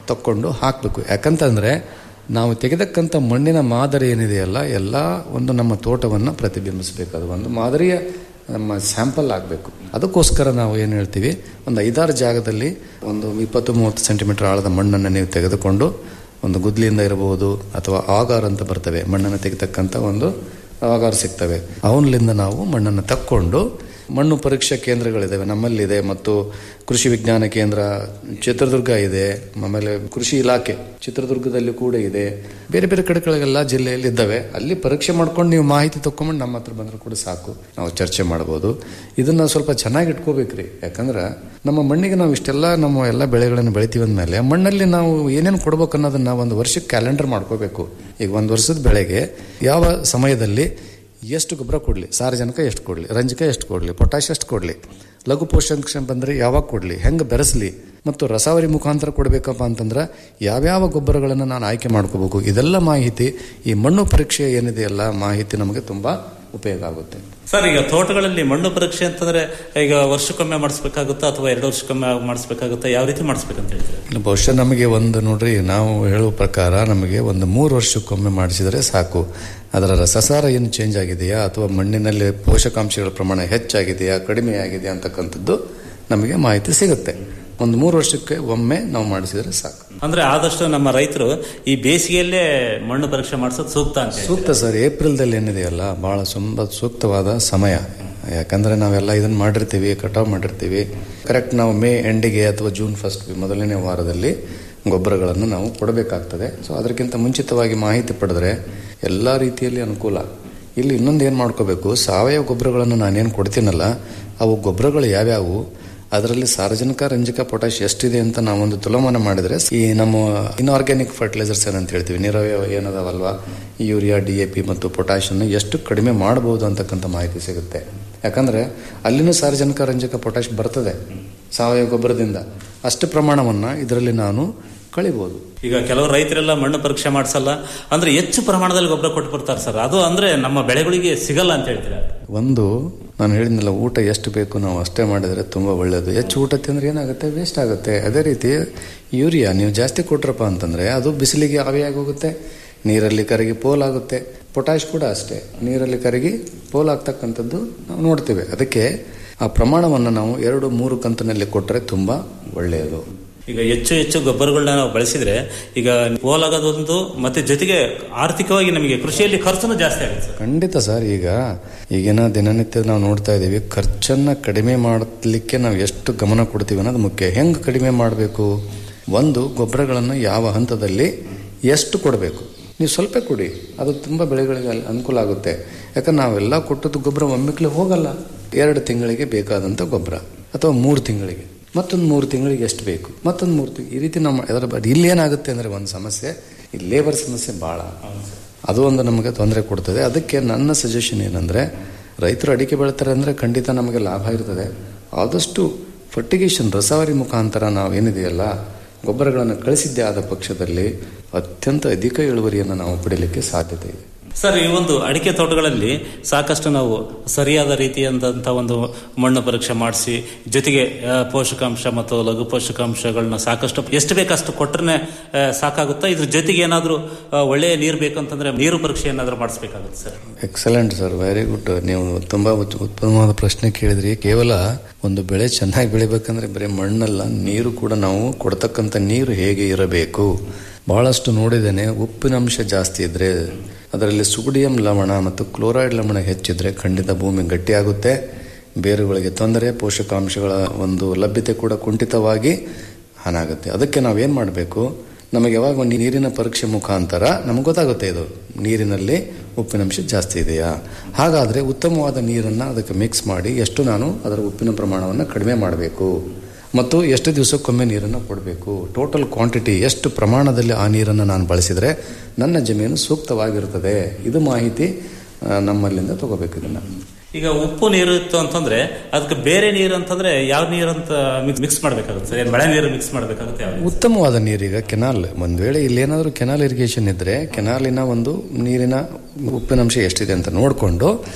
ತಕ್ಕೊಂಡು ಹಾಕಬೇಕು ಯಾಕಂತಂದ್ರೆ ನಾವು ತೆಗೆದಕ್ಕಂಥ ಮಣ್ಣಿನ ಮಾದರಿ ಏನಿದೆಯಲ್ಲ ಎಲ್ಲ ಒಂದು ನಮ್ಮ ತೋಟವನ್ನು ಪ್ರತಿಬಿಂಬಿಸಬೇಕು ಅದು ಒಂದು ಮಾದರಿಯ ನಮ್ಮ ಸ್ಯಾಂಪಲ್ ಆಗಬೇಕು ಅದಕ್ಕೋಸ್ಕರ ನಾವು ಏನು ಹೇಳ್ತೀವಿ ಒಂದು ಐದಾರು ಜಾಗದಲ್ಲಿ ಒಂದು ಇಪ್ಪತ್ತು ಮೂವತ್ತು ಸೆಂಟಿಮೀಟರ್ ಆಳದ ಮಣ್ಣನ್ನು ನೀವು ತೆಗೆದುಕೊಂಡು ಒಂದು ಗುದ್ಲಿಯಿಂದ ಇರಬಹುದು ಅಥವಾ ಆಗಾರ್ ಅಂತ ಬರ್ತವೆ ಮಣ್ಣನ್ನು ತೆಗೆತಕ್ಕಂಥ ಒಂದು ಆಗಾರ್ ಸಿಗ್ತವೆ ಅವನಲ್ಲಿಂದ ನಾವು ಮಣ್ಣನ್ನು ತಕ್ಕೊಂಡು ಮಣ್ಣು ಪರೀಕ್ಷಾ ಕೇಂದ್ರಗಳಿದ್ದಾವೆ ನಮ್ಮಲ್ಲಿದೆ ಮತ್ತು ಕೃಷಿ ವಿಜ್ಞಾನ ಕೇಂದ್ರ ಚಿತ್ರದುರ್ಗ ಇದೆ ಆಮೇಲೆ ಕೃಷಿ ಇಲಾಖೆ ಚಿತ್ರದುರ್ಗದಲ್ಲಿ ಕೂಡ ಇದೆ ಬೇರೆ ಬೇರೆ ಕಡೆಗಳಿಗೆಲ್ಲ ಜಿಲ್ಲೆಯಲ್ಲಿ ಇದ್ದಾವೆ ಅಲ್ಲಿ ಪರೀಕ್ಷೆ ಮಾಡ್ಕೊಂಡು ನೀವು ಮಾಹಿತಿ ತಗೊಂಡು ನಮ್ಮ ಹತ್ರ ಬಂದರೂ ಕೂಡ ಸಾಕು ನಾವು ಚರ್ಚೆ ಮಾಡ್ಬೋದು ಇದನ್ನ ಸ್ವಲ್ಪ ಚೆನ್ನಾಗಿ ಇಟ್ಕೋಬೇಕ್ರಿ ಯಾಕಂದ್ರೆ ನಮ್ಮ ಮಣ್ಣಿಗೆ ನಾವು ಇಷ್ಟೆಲ್ಲ ನಮ್ಮ ಎಲ್ಲ ಬೆಳೆಗಳನ್ನು ಬೆಳಿತೀವಿ ಅಂದಮೇಲೆ ಮಣ್ಣಲ್ಲಿ ನಾವು ಏನೇನು ಕೊಡ್ಬೇಕು ಅನ್ನೋದನ್ನ ಒಂದು ವರ್ಷಕ್ಕೆ ಕ್ಯಾಲೆಂಡರ್ ಮಾಡ್ಕೋಬೇಕು ಈಗ ಒಂದು ವರ್ಷದ ಬೆಳೆಗೆ ಯಾವ ಸಮಯದಲ್ಲಿ ಎಷ್ಟು ಗೊಬ್ಬರ ಕೊಡಲಿ ಸಾರಜನಕ ಎಷ್ಟು ಕೊಡಲಿ ರಂಜಕ ಎಷ್ಟು ಕೊಡಲಿ ಪೊಟ್ಯಾಶ್ ಎಷ್ಟು ಕೊಡಲಿ ಲಘು ಪೋಷಕಾಂಶ ಬಂದರೆ ಯಾವಾಗ ಕೊಡಲಿ ಹೆಂಗೆ ಬೆರೆಸಲಿ ಮತ್ತು ರಸಾವರಿ ಮುಖಾಂತರ ಕೊಡಬೇಕಪ್ಪ ಅಂತಂದ್ರೆ ಯಾವ್ಯಾವ ಗೊಬ್ಬರಗಳನ್ನು ನಾನು ಆಯ್ಕೆ ಮಾಡ್ಕೋಬೇಕು ಇದೆಲ್ಲ ಮಾಹಿತಿ ಈ ಮಣ್ಣು ಪರೀಕ್ಷೆ ಏನಿದೆಯಲ್ಲ ಮಾಹಿತಿ ನಮಗೆ ತುಂಬ ಉಪಯೋಗ ಆಗುತ್ತೆ
ಸರ್ ಈಗ ತೋಟಗಳಲ್ಲಿ ಮಣ್ಣು ಪರೀಕ್ಷೆ ಅಂತಂದ್ರೆ ಈಗ ವರ್ಷಕ್ಕೊಮ್ಮೆ ಮಾಡಿಸ್ಬೇಕಾಗುತ್ತಾ ಅಥವಾ ಎರಡು ವರ್ಷಕ್ಕೊಮ್ಮೆ ಮಾಡಿಸ್ಬೇಕಾಗುತ್ತಾ ಯಾವ ರೀತಿ ಮಾಡಿಸ್ಬೇಕಂತ ಹೇಳ್ತೀರಾ
ಇಲ್ಲ, ಬಹುಶಃ ನಮಗೆ ಒಂದು ನೋಡ್ರಿ ನಾವು ಹೇಳುವ ಪ್ರಕಾರ ನಮಗೆ ಒಂದು ಮೂರು ವರ್ಷಕ್ಕೊಮ್ಮೆ ಮಾಡಿಸಿದರೆ ಸಾಕು ಅದರ ರಸಸಾರ ಏನು ಚೇಂಜ್ ಆಗಿದೆಯಾ ಅಥವಾ ಮಣ್ಣಿನಲ್ಲಿ ಪೋಷಕಾಂಶಗಳ ಪ್ರಮಾಣ ಹೆಚ್ಚಾಗಿದೆಯಾ ಕಡಿಮೆ ಆಗಿದೆಯಾ ಅಂತಕ್ಕಂಥದ್ದು ನಮಗೆ ಮಾಹಿತಿ ಸಿಗುತ್ತೆ ಒಂದು ಮೂರು ವರ್ಷಕ್ಕೆ ಒಮ್ಮೆ ನಾವು ಮಾಡಿಸಿದರೆ ಸಾಕು
ಅಂದ್ರೆ ಆದಷ್ಟು ನಮ್ಮ ರೈತರು ಈ ಬೇಸಿಗೆಯಲ್ಲೇ ಮಣ್ಣು ಪರೀಕ್ಷೆ ಮಾಡಿಸೋದು ಸೂಕ್ತ ಅಂತ ಹೇಳಿ.
ಸೂಕ್ತ ಸರ್ ಏಪ್ರಿಲ್ದಲ್ಲಿ ಏನಿದೆಯಲ್ಲ ಬಹಳ ತುಂಬ ಸೂಕ್ತವಾದ ಸಮಯ ಯಾಕಂದ್ರೆ ನಾವೆಲ್ಲ ಇದನ್ನ ಮಾಡಿರ್ತೀವಿ ಕಟಾವ್ ಮಾಡಿರ್ತೀವಿ ಕರೆಕ್ಟ್ ನಾವು ಮೇ ಎಂಡಿಗೆ ಅಥವಾ ಜೂನ್ ಫಸ್ಟ್ ಮೊದಲನೇ ವಾರದಲ್ಲಿ ಗೊಬ್ಬರಗಳನ್ನು ನಾವು ಕೊಡಬೇಕಾಗ್ತದೆ ಸೊ ಅದಕ್ಕಿಂತ ಮುಂಚಿತವಾಗಿ ಮಾಹಿತಿ ಪಡೆದ್ರೆ ಎಲ್ಲ ರೀತಿಯಲ್ಲಿ ಅನುಕೂಲ ಇಲ್ಲಿ ಇನ್ನೊಂದು ಏನು ಮಾಡ್ಕೋಬೇಕು ಸಾವಯವ ಗೊಬ್ಬರಗಳನ್ನು ನಾನೇನು ಕೊಡ್ತೀನಲ್ಲ ಅವು ಗೊಬ್ಬರಗಳು ಯಾವ್ಯಾವು ಅದರಲ್ಲಿ ಸಾರಜನಕ ರಂಜಕ ಪೊಟ್ಯಾಶ್ ಎಷ್ಟಿದೆ ಅಂತ ನಾವೊಂದು ತುಲಮಾನ ಮಾಡಿದ್ರೆ ಈ ನಮ್ಮ ಇನ್ಆರ್ಗ್ಯಾನಿಕ್ ಫರ್ಟಿಲೈಸರ್ಸ್ ಏನಂತ ಹೇಳ್ತೀವಿ ನೀರವಯ ಏನದಾವಲ್ವಾ ಈ ಯೂರಿಯಾ ಡಿ ಎ ಪಿ ಮತ್ತು ಪೊಟ್ಯಾಶ್ ಅನ್ನು ಎಷ್ಟು ಕಡಿಮೆ ಮಾಡಬಹುದು ಅಂತಕ್ಕಂಥ ಮಾಹಿತಿ ಸಿಗುತ್ತೆ ಯಾಕಂದ್ರೆ ಅಲ್ಲಿನೂ ಸಾರಜನಕ ರಂಜಕ ಪೊಟ್ಯಾಶ್ ಬರ್ತದೆ ಸಾವಯವ ಗೊಬ್ಬರದಿಂದ ಅಷ್ಟು ಪ್ರಮಾಣವನ್ನ ಇದರಲ್ಲಿ ನಾನು ಕಳಿಬಹುದು
ಈಗ ಕೆಲವು ರೈತರೆಲ್ಲ ಮಣ್ಣು ಪರೀಕ್ಷೆ ಮಾಡಿಸಲ್ಲ ಅಂದ್ರೆ ಹೆಚ್ಚು ಪ್ರಮಾಣದಲ್ಲಿ ಗೊಬ್ಬರ ಕೊಟ್ಟು ಬರ್ತಾರೆ ಸರ್ ಅದು ಅಂದ್ರೆ ನಮ್ಮ ಬೆಳೆಗಳಿಗೆ ಸಿಗಲ್ಲ ಅಂತ ಹೇಳ್ತೀರಾ
ಒಂದು ನಾನು ಹೇಳಿದ್ನಲ್ಲ ಊಟ ಎಷ್ಟು ಬೇಕು ನಾವು ಅಷ್ಟೇ ಮಾಡಿದರೆ ತುಂಬ ಒಳ್ಳೆಯದು ಹೆಚ್ಚು ಊಟ ತಿಂದ್ರೆ ಏನಾಗುತ್ತೆ ವೇಸ್ಟ್ ಆಗುತ್ತೆ ಅದೇ ರೀತಿ ಯೂರಿಯಾ ನೀವು ಜಾಸ್ತಿ ಕೊಟ್ರಪ್ಪ ಅಂತಂದ್ರೆ ಅದು ಬಿಸಿಲಿಗೆ ಆವಿಯಾಗಿ ಹೋಗುತ್ತೆ ನೀರಲ್ಲಿ ಕರಗಿ ಪೋಲಾಗುತ್ತೆ ಪೊಟ್ಯಾಶ್ ಕೂಡ ಅಷ್ಟೇ ನೀರಲ್ಲಿ ಕರಗಿ ಪೋಲಾಗ್ತಕ್ಕಂಥದ್ದು ನಾವು ನೋಡ್ತೇವೆ ಅದಕ್ಕೆ ಆ ಪ್ರಮಾಣವನ್ನು ನಾವು ಎರಡು ಮೂರು ಕಂತಿನಲ್ಲಿ ಕೊಟ್ಟರೆ ತುಂಬ ಒಳ್ಳೆಯದು
ಈಗ ಹೆಚ್ಚು ಹೆಚ್ಚು ಗೊಬ್ಬರಗಳನ್ನ ನಾವು ಬಳಸಿದ್ರೆ ಈಗ ಪೋಲಾಗೋದೊಂದು ಮತ್ತೆ ಜೊತೆಗೆ ಆರ್ಥಿಕವಾಗಿ ನಮಗೆ ಕೃಷಿಯಲ್ಲಿ ಖರ್ಚುನು ಜಾಸ್ತಿ ಆಗುತ್ತೆ ಸರ್
ಖಂಡಿತ ಸರ್ ಈಗ ಈಗಿನ ದಿನನಿತ್ಯ ನಾವು ನೋಡ್ತಾ ಇದ್ದೀವಿ ಖರ್ಚನ್ನ ಕಡಿಮೆ ಮಾಡಲಿಕ್ಕೆ ನಾವು ಎಷ್ಟು ಗಮನ ಕೊಡ್ತೀವಿ ಅನ್ನೋದು ಮುಖ್ಯ ಹೆಂಗೆ ಕಡಿಮೆ ಮಾಡಬೇಕು ಒಂದು ಗೊಬ್ಬರಗಳನ್ನು ಯಾವ ಹಂತದಲ್ಲಿ ಎಷ್ಟು ಕೊಡಬೇಕು ನೀವು ಸ್ವಲ್ಪ ಕೊಡಿ ಅದು ತುಂಬ ಬೆಳೆಗಳಿಗೆ ಅಲ್- ಅನುಕೂಲ ಆಗುತ್ತೆ ಯಾಕಂದ್ರೆ ನಾವೆಲ್ಲ ಕೊಟ್ಟದ್ದು ಗೊಬ್ಬರ ಒಮ್ಮೆಕ್ಲೆ ಹೋಗಲ್ಲ ಎರಡು ತಿಂಗಳಿಗೆ ಬೇಕಾದಂಥ ಗೊಬ್ಬರ ಅಥವಾ ಮೂರು ತಿಂಗಳಿಗೆ ಮತ್ತೊಂದು ಮೂರು ತಿಂಗಳಿಗೆ ಎಷ್ಟು ಬೇಕು ಮತ್ತೊಂದು ಮೂರು ತಿಂಗಳು ಈ ರೀತಿ ನಮ್ಮ ಅದರ ಬ- ಇಲ್ಲಿ ಏನಾಗುತ್ತೆ ಅಂದರೆ ಒಂದು ಸಮಸ್ಯೆ ಈ ಲೇಬರ್ ಸಮಸ್ಯೆ ಭಾಳ ಅದು ಒಂದು ನಮಗೆ ತೊಂದರೆ ಕೊಡ್ತದೆ ಅದಕ್ಕೆ ನನ್ನ ಸಜೆಷನ್ ಏನಂದರೆ ರೈತರು ಅಡಿಕೆ ಬೆಳಿತಾರೆ ಅಂದರೆ ಖಂಡಿತ ನಮಗೆ ಲಾಭ ಇರ್ತದೆ ಆದಷ್ಟು ಫರ್ಟಿಗೇಷನ್ ರಸವರಿ ಮುಖಾಂತರ ನಾವೇನಿದೆಯಲ್ಲ ಗೊಬ್ಬರಗಳನ್ನು ಕಳಿಸಿದ್ದೇ ಆದ ಪಕ್ಷದಲ್ಲಿ ಅತ್ಯಂತ ಅಧಿಕ ಇಳುವರಿಯನ್ನು ನಾವು ಪಡೀಲಿಕ್ಕೆ ಸಾಧ್ಯತೆ ಇದೆ
ಸರ್ ಈ ಒಂದು ಅಡಿಕೆ ತೋಟಗಳಲ್ಲಿ ಸಾಕಷ್ಟು ನಾವು ಸರಿಯಾದ ರೀತಿಯಾದಂಥ ಒಂದು ಮಣ್ಣು ಪರೀಕ್ಷೆ ಮಾಡಿಸಿ ಜೊತೆಗೆ ಆ, ಪೋಷಕಾಂಶ ಮತ್ತು ಲಘು ಪೋಷಕಾಂಶಗಳನ್ನ ಸಾಕಷ್ಟು ಎಷ್ಟು ಬೇಕಷ್ಟು ಕೊಟ್ಟರೆ ಸಾಕಾಗುತ್ತಾ ಇದ್ರ ಜೊತೆಗೆ ಏನಾದರೂ ಒಳ್ಳೆಯ ನೀರು ಬೇಕಂತಂದ್ರೆ ನೀರು ಪರೀಕ್ಷೆ ಏನಾದರೂ ಮಾಡಿಸ್ಬೇಕಾಗುತ್ತೆ sir
excellent sir very good ನೀವು ತುಂಬಾ ಉತ್- ಉತ್ತಮವಾದ ಪ್ರಶ್ನೆ ಕೇಳಿದ್ರಿ ಕೇವಲ ಒಂದು ಬೆಳೆ ಚೆನ್ನಾಗಿ ಬೆಳಿಬೇಕಂದ್ರೆ ಬರೀ ಮಣ್ಣಲ್ಲ ನೀರು ಕೂಡ ನಾವು ಕೊಡ್ತಕ್ಕಂಥ ನೀರು ಹೇಗೆ ಇರಬೇಕು ಬಹಳಷ್ಟು ನೋಡಿದ್ದೇನೆ ಉಪ್ಪಿನಂಶ ಜಾಸ್ತಿ ಇದ್ರೆ ಅದರಲ್ಲಿ ಸುಗುಡಿಯಂ ಲವಣ ಮತ್ತು ಕ್ಲೋರೈಡ್ ಲವಣ ಹೆಚ್ಚಿದ್ರೆ ಖಂಡಿತ ಭೂಮಿ ಗಟ್ಟಿಯಾಗುತ್ತೆ ಬೇರುಗಳಿಗೆ ತೊಂದರೆ ಪೋಷಕಾಂಶಗಳ ಒಂದು ಲಭ್ಯತೆ ಕೂಡ ಕುಂಠಿತವಾಗಿ ಹಾನಾಗುತ್ತೆ ಅದಕ್ಕೆ ನಾವೇನು ಮಾಡಬೇಕು ನಮಗೆ ಯಾವಾಗ ಒಂದು ನೀರಿನ ಪರೀಕ್ಷೆ ಮುಖಾಂತರ ನಮಗೆ ಗೊತ್ತಾಗುತ್ತೆ ಇದು ನೀರಿನಲ್ಲಿ ಉಪ್ಪಿನಂಶ ಜಾಸ್ತಿ ಇದೆಯಾ ಹಾಗಾದರೆ ಉತ್ತಮವಾದ ನೀರನ್ನು ಅದಕ್ಕೆ ಮಿಕ್ಸ್ ಮಾಡಿ ಎಷ್ಟು ನಾನು ಅದರ ಉಪ್ಪಿನ ಪ್ರಮಾಣವನ್ನು ಕಡಿಮೆ ಮಾಡಬೇಕು ಮತ್ತು ಎಷ್ಟು ದಿವಸಕ್ಕೊಮ್ಮೆ ನೀರನ್ನು ಕೊಡಬೇಕು ಟೋಟಲ್ ಕ್ವಾಂಟಿಟಿ ಎಷ್ಟು ಪ್ರಮಾಣದಲ್ಲಿ ಆ ನೀರನ್ನು ನಾನು ಬಳಸಿದರೆ ನನ್ನ ಜಮೀನು ಸೂಕ್ತವಾಗಿರುತ್ತದೆ ಇದು ಮಾಹಿತಿ ಆ, ನಮ್ಮಲ್ಲಿಂದ ತಗೋಬೇಕು ಇದನ್ನು
ಈಗ ಉಪ್ಪು ನೀರು ಇತ್ತು ಅಂತಂದ್ರೆ ಅದಕ್ಕೆ ಬೇರೆ ನೀರು ಅಂತಂದ್ರೆ ಯಾವ ನೀರು ಅಂತ ಮಿಕ್ಸ್ ಮಾಡ್ಬೇಕಾಗುತ್ತೆ ಸರ್ ಏನ್ ಮಳೆ ನೀರು ಮಿಕ್ಸ್ ಮಾಡ್ಬೇಕಾಗುತ್ತೆ ಯಾವ
ಉತ್ತಮವಾದ ನೀರೀಗ ಕೆನಾಲ್ ಒಂದು ವೇಳೆ ಇಲ್ಲೇನಾದರೂ ಕೆನಾಲ್ ಇರಿಗೇಷನ್ ಇದ್ದರೆ ಕೆನಾಲಿನ ಒಂದು ನೀರಿನ ಉಪ್ಪಿನಂಶ ಎಷ್ಟಿದೆ ಅಂತ ನೋಡಿಕೊಂಡು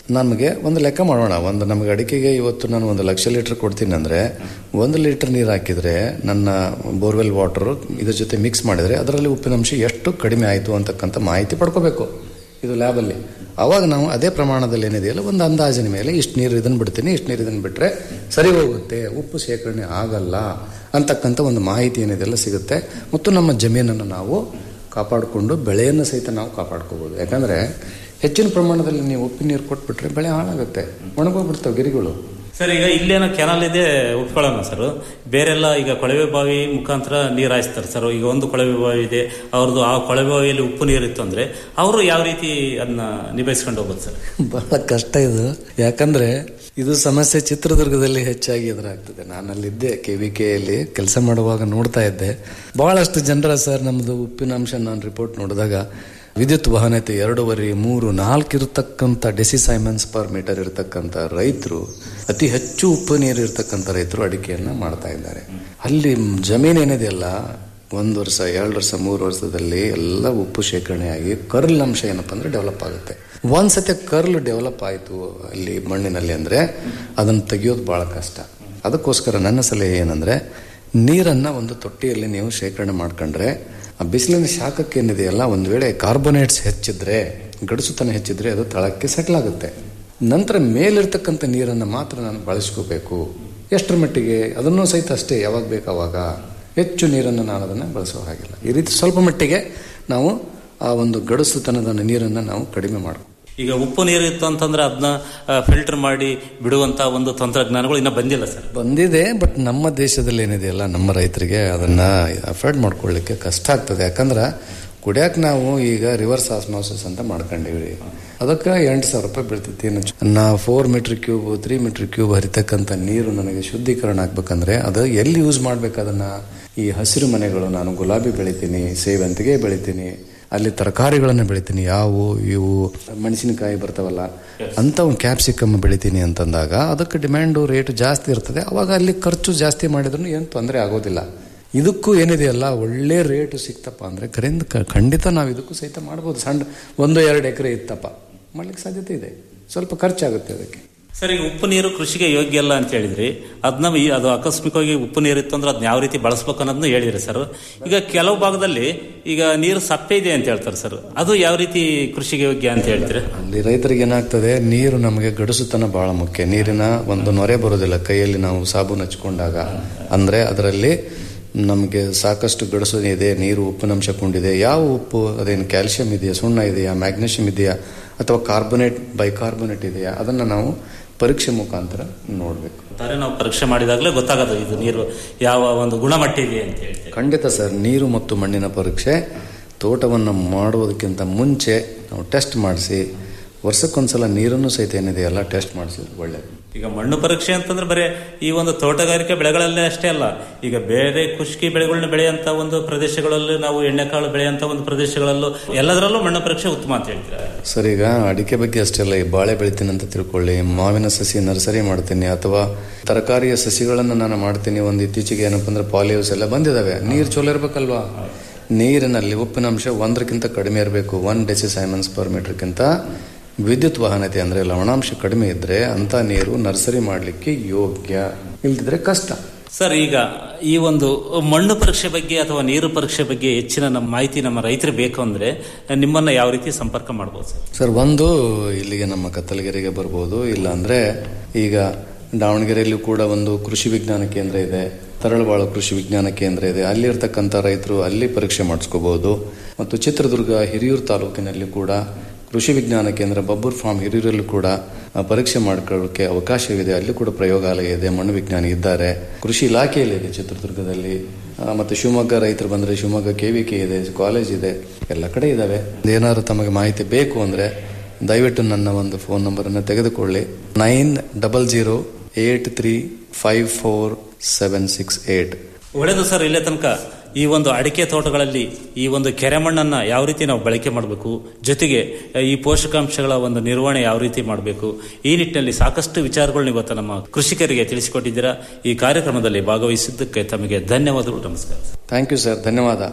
ನಮಗೆ ಒಂದು ಲೆಕ್ಕ ಮಾಡೋಣ ಒಂದು ನಮಗೆ ಅಡಿಕೆಗೆ ಇವತ್ತು ನಾನು ಒಂದು ಲಕ್ಷ ಲೀಟರ್ ಕೊಡ್ತೀನಿ ಅಂದರೆ ಒಂದು ಲೀಟರ್ ನೀರು ಹಾಕಿದರೆ ನನ್ನ ಬೋರ್ವೆಲ್ ವಾಟರ್ ಇದ್ರ ಜೊತೆ ಮಿಕ್ಸ್ ಮಾಡಿದರೆ ಅದರಲ್ಲಿ ಉಪ್ಪಿನಂಶ ಎಷ್ಟು ಕಡಿಮೆ ಆಯಿತು ಅಂತಕ್ಕಂಥ ಮಾಹಿತಿ ಪಡ್ಕೋಬೇಕು ಇದು ಲ್ಯಾಬಲ್ಲಿ ಅವಾಗ ನಾವು ಅದೇ ಪ್ರಮಾಣದಲ್ಲಿ ಏನಿದೆಯಲ್ಲ ಒಂದು ಅಂದಾಜಿನ ಮೇಲೆ ಇಷ್ಟು ನೀರು ಇದನ್ನು ಬಿಡ್ತೀನಿ ಇಷ್ಟು ನೀರು ಇದನ್ನು ಬಿಟ್ಟರೆ ಸರಿ ಹೋಗುತ್ತೆ ಉಪ್ಪು ಶೇಖರಣೆ ಆಗಲ್ಲ ಅಂತಕ್ಕಂಥ ಒಂದು ಮಾಹಿತಿ ಏನಿದೆಯಲ್ಲ ಸಿಗುತ್ತೆ ಮತ್ತು ನಮ್ಮ ಜಮೀನನ್ನು ನಾವು ಕಾಪಾಡಿಕೊಂಡು ಬೆಳೆಯನ್ನು ಸಹಿತ ನಾವು ಕಾಪಾಡ್ಕೋಬೋದು ಯಾಕಂದರೆ ಹೆಚ್ಚಿನ ಪ್ರಮಾಣದಲ್ಲಿ ನೀವು ಉಪ್ಪಿನ ನೀರು ಕೊಟ್ಬಿಟ್ರೆ ಬೆಳೆ ಹಾಳಾಗುತ್ತೆ ಒಣಗೋಗ್ಬಿಡ್ತಾವೆ ಗಿರಿಗಳು
ಸರ್ ಈಗ ಇಲ್ಲೇನೋ ಕೆನಾಲ್ ಇದೆ ಉಟ್ಕೊಳ್ಳೋಣ ಸರ್ ಬೇರೆಲ್ಲ ಈಗ ಕೊಳವೆ ಬಾವಿ ಮುಖಾಂತರ ನೀರು ಹಾಯಿಸ್ತಾರೆ ಸರ್ ಈಗ ಒಂದು ಕೊಳವೆ ಬಾವಿ ಇದೆ ಅವ್ರದ್ದು ಆ ಕೊಳವೆ ಬಾವಿಯಲ್ಲಿ ಉಪ್ಪು ನೀರಿತ್ತು ಅಂದ್ರೆ ಅವರು ಯಾವ ರೀತಿ ಅದನ್ನ ನಿಭಾಯಿಸ್ಕೊಂಡು ಹೋಗೋದು ಸರ್
ಬಹಳ ಕಷ್ಟ ಇದು ಯಾಕಂದ್ರೆ ಇದು ಸಮಸ್ಯೆ ಚಿತ್ರದುರ್ಗದಲ್ಲಿ ಹೆಚ್ಚಾಗಿ ಎದುರಾಗ್ತದೆ ನಾನು ಅಲ್ಲಿದ್ದೆ ಕೆ ವಿ ಕೆಯಲ್ಲಿ ಕೆಲಸ ಮಾಡುವಾಗ ನೋಡ್ತಾ ಇದ್ದೆ ಬಹಳಷ್ಟು ಜನರ ಸರ್ ನಮ್ಮದು ಉಪ್ಪಿನಾಂಶ ನಾನು ರಿಪೋರ್ಟ್ ನೋಡಿದಾಗ ವಿದ್ಯುತ್ ವಾಹನತೆ ಎರಡೂವರೆ ಮೂರು ನಾಲ್ಕು ಇರತಕ್ಕಂಥ ಡೆಸಿಸೈಮನ್ಸ್ ಪರ್ ಮೀಟರ್ ಇರತಕ್ಕಂಥ ರೈತರು ಅತಿ ಹೆಚ್ಚು ಉಪ್ಪು ನೀರು ಇರತಕ್ಕಂಥ ರೈತರು ಅಡಿಕೆಯನ್ನ ಮಾಡ್ತಾ ಇದ್ದಾರೆ ಅಲ್ಲಿ ಜಮೀನು ಏನಿದೆಯಲ್ಲ ಒಂದು ವರ್ಷ ಎರಡು ವರ್ಷ ಮೂರು ವರ್ಷದಲ್ಲಿ ಎಲ್ಲ ಉಪ್ಪು ಶೇಖರಣೆಯಾಗಿ ಕರ್ಲ್ ಅಂಶ ಏನಪ್ಪ ಅಂದ್ರೆ ಡೆವಲಪ್ ಆಗುತ್ತೆ ಒಂದ್ಸತಿ ಕರ್ಲ್ ಡೆವಲಪ್ ಆಯಿತು ಅಲ್ಲಿ ಮಣ್ಣಿನಲ್ಲಿ ಅಂದರೆ ಅದನ್ನು ತೆಗೆಯೋದು ಭಾಳ ಕಷ್ಟ ಅದಕ್ಕೋಸ್ಕರ ನನ್ನ ಸಲಹೆ ಏನಂದರೆ ನೀರನ್ನು ಒಂದು ತೊಟ್ಟಿಯಲ್ಲಿ ನೀವು ಶೇಖರಣೆ ಮಾಡ್ಕೊಂಡ್ರೆ ಆ ಬಿಸಿಲಿನ ಶಾಖಕ್ಕೆ ಏನಿದೆಯಲ್ಲ ಒಂದು ವೇಳೆ ಕಾರ್ಬೋನೇಟ್ಸ್ ಹೆಚ್ಚಿದ್ರೆ ಗಡಸುತನ ಹೆಚ್ಚಿದ್ರೆ ಅದು ತಳಕ್ಕೆ ಸೆಟ್ಲ್ ಆಗುತ್ತೆ ನಂತರ ಮೇಲಿರ್ತಕ್ಕಂಥ ನೀರನ್ನು ಮಾತ್ರ ನಾನು ಬಳಸ್ಕೋಬೇಕು ಎಷ್ಟರ ಮಟ್ಟಿಗೆ ಅದನ್ನೂ ಸಹಿತ ಅಷ್ಟೇ ಯಾವಾಗ ಬೇಕು ಅವಾಗ ಹೆಚ್ಚು ನೀರನ್ನು ನಾನು ಅದನ್ನು ಬಳಸೋ ಹಾಗಿಲ್ಲ ಈ ರೀತಿ ಸ್ವಲ್ಪ ಮಟ್ಟಿಗೆ ನಾವು ಆ ಒಂದು ಗಡಸುತನದ ನೀರನ್ನು ನಾವು ಕಡಿಮೆ ಮಾಡಬೇಕು
ಈಗ ಉಪ್ಪು ನೀರು ಇತ್ತು ಅಂತಂದ್ರೆ ಅದನ್ನ ಫಿಲ್ಟರ್ ಮಾಡಿ ಬಿಡುವಂತ ಒಂದು ತಂತ್ರಜ್ಞಾನಗಳು ಇನ್ನ ಬಂದಿಲ್ಲ ಸರ್
ಬಂದಿದೆ ಬಟ್ ನಮ್ಮ ದೇಶದಲ್ಲಿ ಏನಿದೆಯಲ್ಲ ನಮ್ಮ ರೈತರಿಗೆ ಅದನ್ನ ಅಫೋರ್ಡ್ ಮಾಡ್ಕೊಳ್ಳಿಕ್ಕೆ ಕಷ್ಟ ಆಗ್ತದೆ ಯಾಕಂದ್ರೆ ಕುಡಿಯಕ್ಕೆ ನಾವು ಈಗ ರಿವರ್ಸ್ ಆಸ್ಮಾಸಿಸ್ ಅಂತ ಮಾಡ್ಕೊಂಡಿವಿ ಅದಕ್ಕೆ ಎಂಟು ಸಾವಿರ ರೂಪಾಯಿ ಬೀಳ್ತೈತಿ ನಾ four metre cube three metre cube ಹರಿತಕ್ಕಂಥ ನೀರು ನನಗೆ ಶುದ್ಧೀಕರಣ ಆಗ್ಬೇಕಂದ್ರೆ ಅದು ಎಲ್ಲಿ ಯೂಸ್ ಮಾಡ್ಬೇಕು ಅದನ್ನ ಈ ಹಸಿರು ಮನೆಗಳು ನಾನು ಗುಲಾಬಿ ಬೆಳಿತೀನಿ ಸೇವಂತಿಗೆ ಬೆಳಿತೀನಿ ಅಲ್ಲಿ ತರಕಾರಿಗಳನ್ನು ಬೆಳಿತೀನಿ ಯಾವು ಇವು ಮೆಣಸಿನಕಾಯಿ ಬರ್ತಾವಲ್ಲ ಅಂತ ಒಂದು ಕ್ಯಾಪ್ಸಿಕಮ್ ಬೆಳಿತೀನಿ ಅಂತಂದಾಗ ಅದಕ್ಕೆ ಡಿಮ್ಯಾಂಡು ರೇಟ್ ಜಾಸ್ತಿ ಇರ್ತದೆ ಅವಾಗ ಅಲ್ಲಿ ಖರ್ಚು ಜಾಸ್ತಿ ಮಾಡಿದ್ರು ಏನು ತೊಂದರೆ ಆಗೋದಿಲ್ಲ ಇದಕ್ಕೂ ಏನಿದೆಯಲ್ಲ ಒಳ್ಳೆ ರೇಟು ಸಿಕ್ತಪ್ಪ ಅಂದರೆ ಕರಿಂದ ಖಂಡಿತ ನಾವು ಇದಕ್ಕೂ ಸಹಿತ ಮಾಡ್ಬೋದು ಸಣ್ಣ ಒಂದು ಎರಡು ಎಕರೆ ಇತ್ತಪ್ಪ ಮಾಡ್ಲಿಕ್ಕೆ ಸಾಧ್ಯತೆ ಇದೆ ಸ್ವಲ್ಪ ಖರ್ಚಾಗುತ್ತೆ ಅದಕ್ಕೆ
ಸರ್ ಈಗ ಉಪ್ಪು ನೀರು ಕೃಷಿಗೆ ಯೋಗ್ಯ ಅಲ್ಲ ಅಂತ ಹೇಳಿದ್ರಿ ಅದನ್ನ ಈ- ಅದು ಆಕಸ್ಮಿಕವಾಗಿ ಉಪ್ಪು ನೀರು ಇತ್ತು ಅಂದ್ರೆ ಅದನ್ನ ಯಾವ ರೀತಿ ಬಳಸ್ಬೇಕು ಅನ್ನೋದನ್ನ ಹೇಳಿದ್ರಿ ಸರ್ ಈಗ ಕೆಲವು ಭಾಗದಲ್ಲಿ ಈಗ ನೀರು ಸಪ್ಪೆ ಇದೆ ಅಂತ ಹೇಳ್ತಾರೆ ಸರ್ ಅದು ಯಾವ ರೀತಿ ಕೃಷಿಗೆ ಯೋಗ್ಯ ಅಂತ ಹೇಳ್ತೀರಿ
ಅಲ್ಲಿ ರೈತರಿಗೆ ಏನಾಗ್ತದೆ ನೀರು ನಮಗೆ ಗಡಿಸುತನ ಬಹಳ ಮುಖ್ಯ ನೀರಿನ ಒಂದು ನೊರೆ ಬರೋದಿಲ್ಲ ಕೈಯಲ್ಲಿ ನಾವು ಸಾಬೂನು ಹಚ್ಕೊಂಡಾಗ ಅಂದ್ರೆ ಅದರಲ್ಲಿ ನಮಗೆ ಸಾಕಷ್ಟು ಗಡಸು ಇದೆ ನೀರು ಉಪ್ಪಿನಂಶ ಕೊಂಡಿದೆ ಯಾವ ಉಪ್ಪು ಅದೇನು ಕ್ಯಾಲ್ಸಿಯಂ ಇದೆಯಾ ಸುಣ್ಣ ಇದೆಯಾ ಮ್ಯಾಗ್ನೀಷಿಯಂ ಇದೆಯಾ ಅಥವಾ ಕಾರ್ಬೊನೇಟ್ ಬೈಕಾರ್ಬೊನೇಟ್ ಇದೆಯಾ ಅದನ್ನು ನಾವು ಪರೀಕ್ಷೆ ಮುಖಾಂತರ ನೋಡಬೇಕು
ಅಂತಾರೆ ನಾವು ಪರೀಕ್ಷೆ ಮಾಡಿದಾಗಲೇ ಗೊತ್ತಾಗೋದು ಇದು ನೀರು ಯಾವ ಒಂದು ಗುಣಮಟ್ಟ ಇದೆ ಅಂತ ಹೇಳಿ
ಖಂಡಿತ ಸರ್ ನೀರು ಮತ್ತು ಮಣ್ಣಿನ ಪರೀಕ್ಷೆ ತೋಟವನ್ನು ಮಾಡುವುದಕ್ಕಿಂತ ಮುಂಚೆ ನಾವು ಟೆಸ್ಟ್ ಮಾಡಿಸಿ ವರ್ಷಕ್ಕೊಂದ್ಸಲ ನೀರನ್ನು ಸಹಿತ ಏನಿದೆಯಲ್ಲ ಟೆಸ್ಟ್ ಮಾಡಿಸಿದ್ರೆ ಒಳ್ಳೆಯದು
ಈಗ ಮಣ್ಣು ಪರೀಕ್ಷೆ ಅಂತಂದ್ರೆ ಬರೀ ಈ ಒಂದು ತೋಟಗಾರಿಕೆ ಬೆಳೆಗಳಲ್ಲೇ ಅಷ್ಟೇ ಅಲ್ಲ ಈಗ ಬೇರೆ ಖುಷ್ಕಿ ಬೆಳೆಗಳನ್ನ ಬೆಳೆಯಂತ ಒಂದು ಪ್ರದೇಶಗಳಲ್ಲೂ ನಾವು ಎಣ್ಣೆಕಾಳು ಬೆಳೆಯಂತ ಒಂದು ಪ್ರದೇಶಗಳಲ್ಲೂ ಎಲ್ಲದರಲ್ಲೂ ಮಣ್ಣು ಪರೀಕ್ಷೆ ಉತ್ತಮ ಅಂತ ಹೇಳ್ತೀರಾ
ಸರ್ ಈಗ ಅಡಿಕೆ ಬಗ್ಗೆ ಅಷ್ಟೇ ಅಲ್ಲ ಈ ಬಾಳೆ ಬೆಳಿತೀನಿ ಅಂತ ತಿಳ್ಕೊಳ್ಳಿ ಮಾವಿನ ಸಸಿ ನರ್ಸರಿ ಮಾಡ್ತೀನಿ ಅಥವಾ ತರಕಾರಿಯ ಸಸಿಗಳನ್ನು ನಾನು ಮಾಡ್ತೀನಿ ಒಂದು ಇತ್ತೀಚೆಗೆ ಏನಪ್ಪ ಅಂದ್ರೆ ಪಾಲಿಯೋಸ್ ಎಲ್ಲ ಬಂದಿದಾವೆ ನೀರು ಚಲೋ ಇರ್ಬೇಕಲ್ವಾ ನೀರಿನಲ್ಲಿ ಉಪ್ಪಿನಂಶ ಒಂದಕ್ಕಿಂತ ಕಡಿಮೆ ಇರಬೇಕು ಒನ್ ಡೆಸಿಸೈಮನ್ಸ್ ಪರ್ ಮೀಟರ್ಗಿಂತ ವಿದ್ಯುತ್ ವಾಹನತೆ ಅಂದ್ರೆ ಲವಣಾಂಶ ಕಡಿಮೆ ಇದ್ರೆ ಅಂತ ನೀರು ನರ್ಸರಿ ಮಾಡಲಿಕ್ಕೆ ಯೋಗ್ಯ ಇಲ್ದಿದ್ರೆ ಕಷ್ಟ
ಸರ್ ಈಗ ಈ ಒಂದು ಮಣ್ಣು ಪರೀಕ್ಷೆ ಬಗ್ಗೆ ಅಥವಾ ನೀರು ಪರೀಕ್ಷೆ ಬಗ್ಗೆ ಹೆಚ್ಚಿನ ನಮ್ಮ ಮಾಹಿತಿ ನಮ್ಮ ರೈತರು ಬೇಕು ಅಂದ್ರೆ ನಿಮ್ಮನ್ನ ಯಾವ ರೀತಿ ಸಂಪರ್ಕ ಮಾಡ್ಬೋದು ಸರ್
ಸರ್ ಒಂದು ಇಲ್ಲಿಗೆ ನಮ್ಮ ಕತ್ತಲಗೆರೆಗೆ ಬರ್ಬೋದು ಇಲ್ಲ ಅಂದ್ರೆ ಈಗ ದಾವಣಗೆರೆಯಲ್ಲಿ ಕೂಡ ಒಂದು ಕೃಷಿ ವಿಜ್ಞಾನ ಕೇಂದ್ರ ಇದೆ ತರಳಬಾಳು ಕೃಷಿ ವಿಜ್ಞಾನ ಕೇಂದ್ರ ಇದೆ ಅಲ್ಲಿರ್ತಕ್ಕಂಥ ರೈತರು ಅಲ್ಲಿ ಪರೀಕ್ಷೆ ಮಾಡಿಸ್ಕೋಬಹುದು ಮತ್ತು ಚಿತ್ರದುರ್ಗ ಹಿರಿಯೂರು ತಾಲೂಕಿನಲ್ಲಿ ಕೂಡ ಕೃಷಿ ವಿಜ್ಞಾನ ಕೇಂದ್ರ ಬಬ್ಬೂರ್ ಫಾರ್ಮ್ ಹಿರಿಯೂರಲ್ಲೂ ಕೂಡ ಆ, ಪರೀಕ್ಷೆ ಮಾಡ್ಕೊಳ್ಳೋಕೆ ಅವಕಾಶವಿದೆ ಅಲ್ಲಿ ಕೂಡ ಪ್ರಯೋಗಾಲಯ ಇದೆ ಮಣ್ಣು ವಿಜ್ಞಾನಿ ಇದ್ದಾರೆ ಕೃಷಿ ಇಲಾಖೆಯಲ್ಲಿ ಇದೆ ಚಿತ್ರದುರ್ಗದಲ್ಲಿ ಆ, ಮತ್ತೆ ಶಿವಮೊಗ್ಗ ರೈತರು ಬಂದ್ರೆ ಶಿವಮೊಗ್ಗ ಕೆ ವಿ ಕೆ ಇದೆ ಕಾಲೇಜ್ ಇದೆ ಎಲ್ಲ ಕಡೆ ಇದಾವೆ ಏನಾದ್ರು ತಮಗೆ ಮಾಹಿತಿ ಬೇಕು ಅಂದ್ರೆ ದಯವಿಟ್ಟು ನನ್ನ ಒಂದು ಫೋನ್ ನಂಬರನ್ನು ತೆಗೆದುಕೊಳ್ಳಿ nine double zero eight three five four seven six eight
ಒಳ್ಳೆಯದು ಸರ್ ಇಲ್ಲೇ ತನಕ ಈ ಒಂದು ಅಡಿಕೆ ತೋಟಗಳಲ್ಲಿ ಈ ಒಂದು ಕೆರೆ ಮಣ್ಣನ್ನ ಯಾವ ರೀತಿ ನಾವು ಬಳಕೆ ಮಾಡಬೇಕು ಜೊತೆಗೆ ಈ ಪೋಷಕಾಂಶಗಳ ಒಂದು ನಿರ್ವಹಣೆ ಯಾವ ರೀತಿ ಮಾಡಬೇಕು ಈ ನಿಟ್ಟಿನಲ್ಲಿ ಸಾಕಷ್ಟು ವಿಚಾರಗಳನ್ನ ಇವತ್ತು ನಮ್ಮ ಕೃಷಿಕರಿಗೆ ತಿಳಿಸಿಕೊಟ್ಟಿದ್ದೀರಾ ಈ ಕಾರ್ಯಕ್ರಮದಲ್ಲಿ ಭಾಗವಹಿಸಿದ್ದಕ್ಕೆ ತಮಗೆ ಧನ್ಯವಾದಗಳು ನಮಸ್ಕಾರ
ಥ್ಯಾಂಕ್ ಯು ಸರ್ ಧನ್ಯವಾದ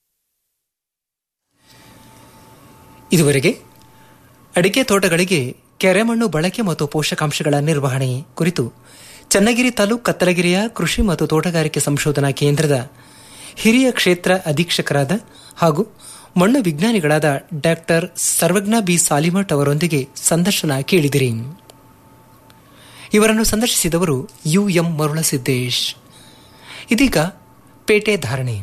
ಇದುವರೆಗೆ ಅಡಿಕೆ ತೋಟಗಳಿಗೆ ಕೆರೆಮಣ್ಣು ಬಳಕೆ ಮತ್ತು ಪೋಷಕಾಂಶಗಳ ನಿರ್ವಹಣೆ ಕುರಿತು ಚನ್ನಗಿರಿ ತಾಲೂಕು ಕತ್ತಲಗಿರಿಯ ಕೃಷಿ ಮತ್ತು ತೋಟಗಾರಿಕೆ ಸಂಶೋಧನಾ ಕೇಂದ್ರದ ಹಿರಿಯ ಕ್ಷೇತ್ರ ಅಧೀಕ್ಷಕರಾದ ಹಾಗೂ ಮಣ್ಣು ವಿಜ್ಞಾನಿಗಳಾದ ಡಾಕ್ಟರ್ ಸರ್ವಜ್ಞ ಬಿ ಸಾಲಿಮಠ್ ಅವರೊಂದಿಗೆ ಸಂದರ್ಶನ ಕೇಳಿದಿರಿ ಇವರನ್ನು ಸಂದರ್ಶಿಸಿದವರು ಯು ಎಂ ಮರುಳಸಿದ್ದೇಶ್ ಇದೀಗ ಪೇಟೆ ಧಾರಣೆ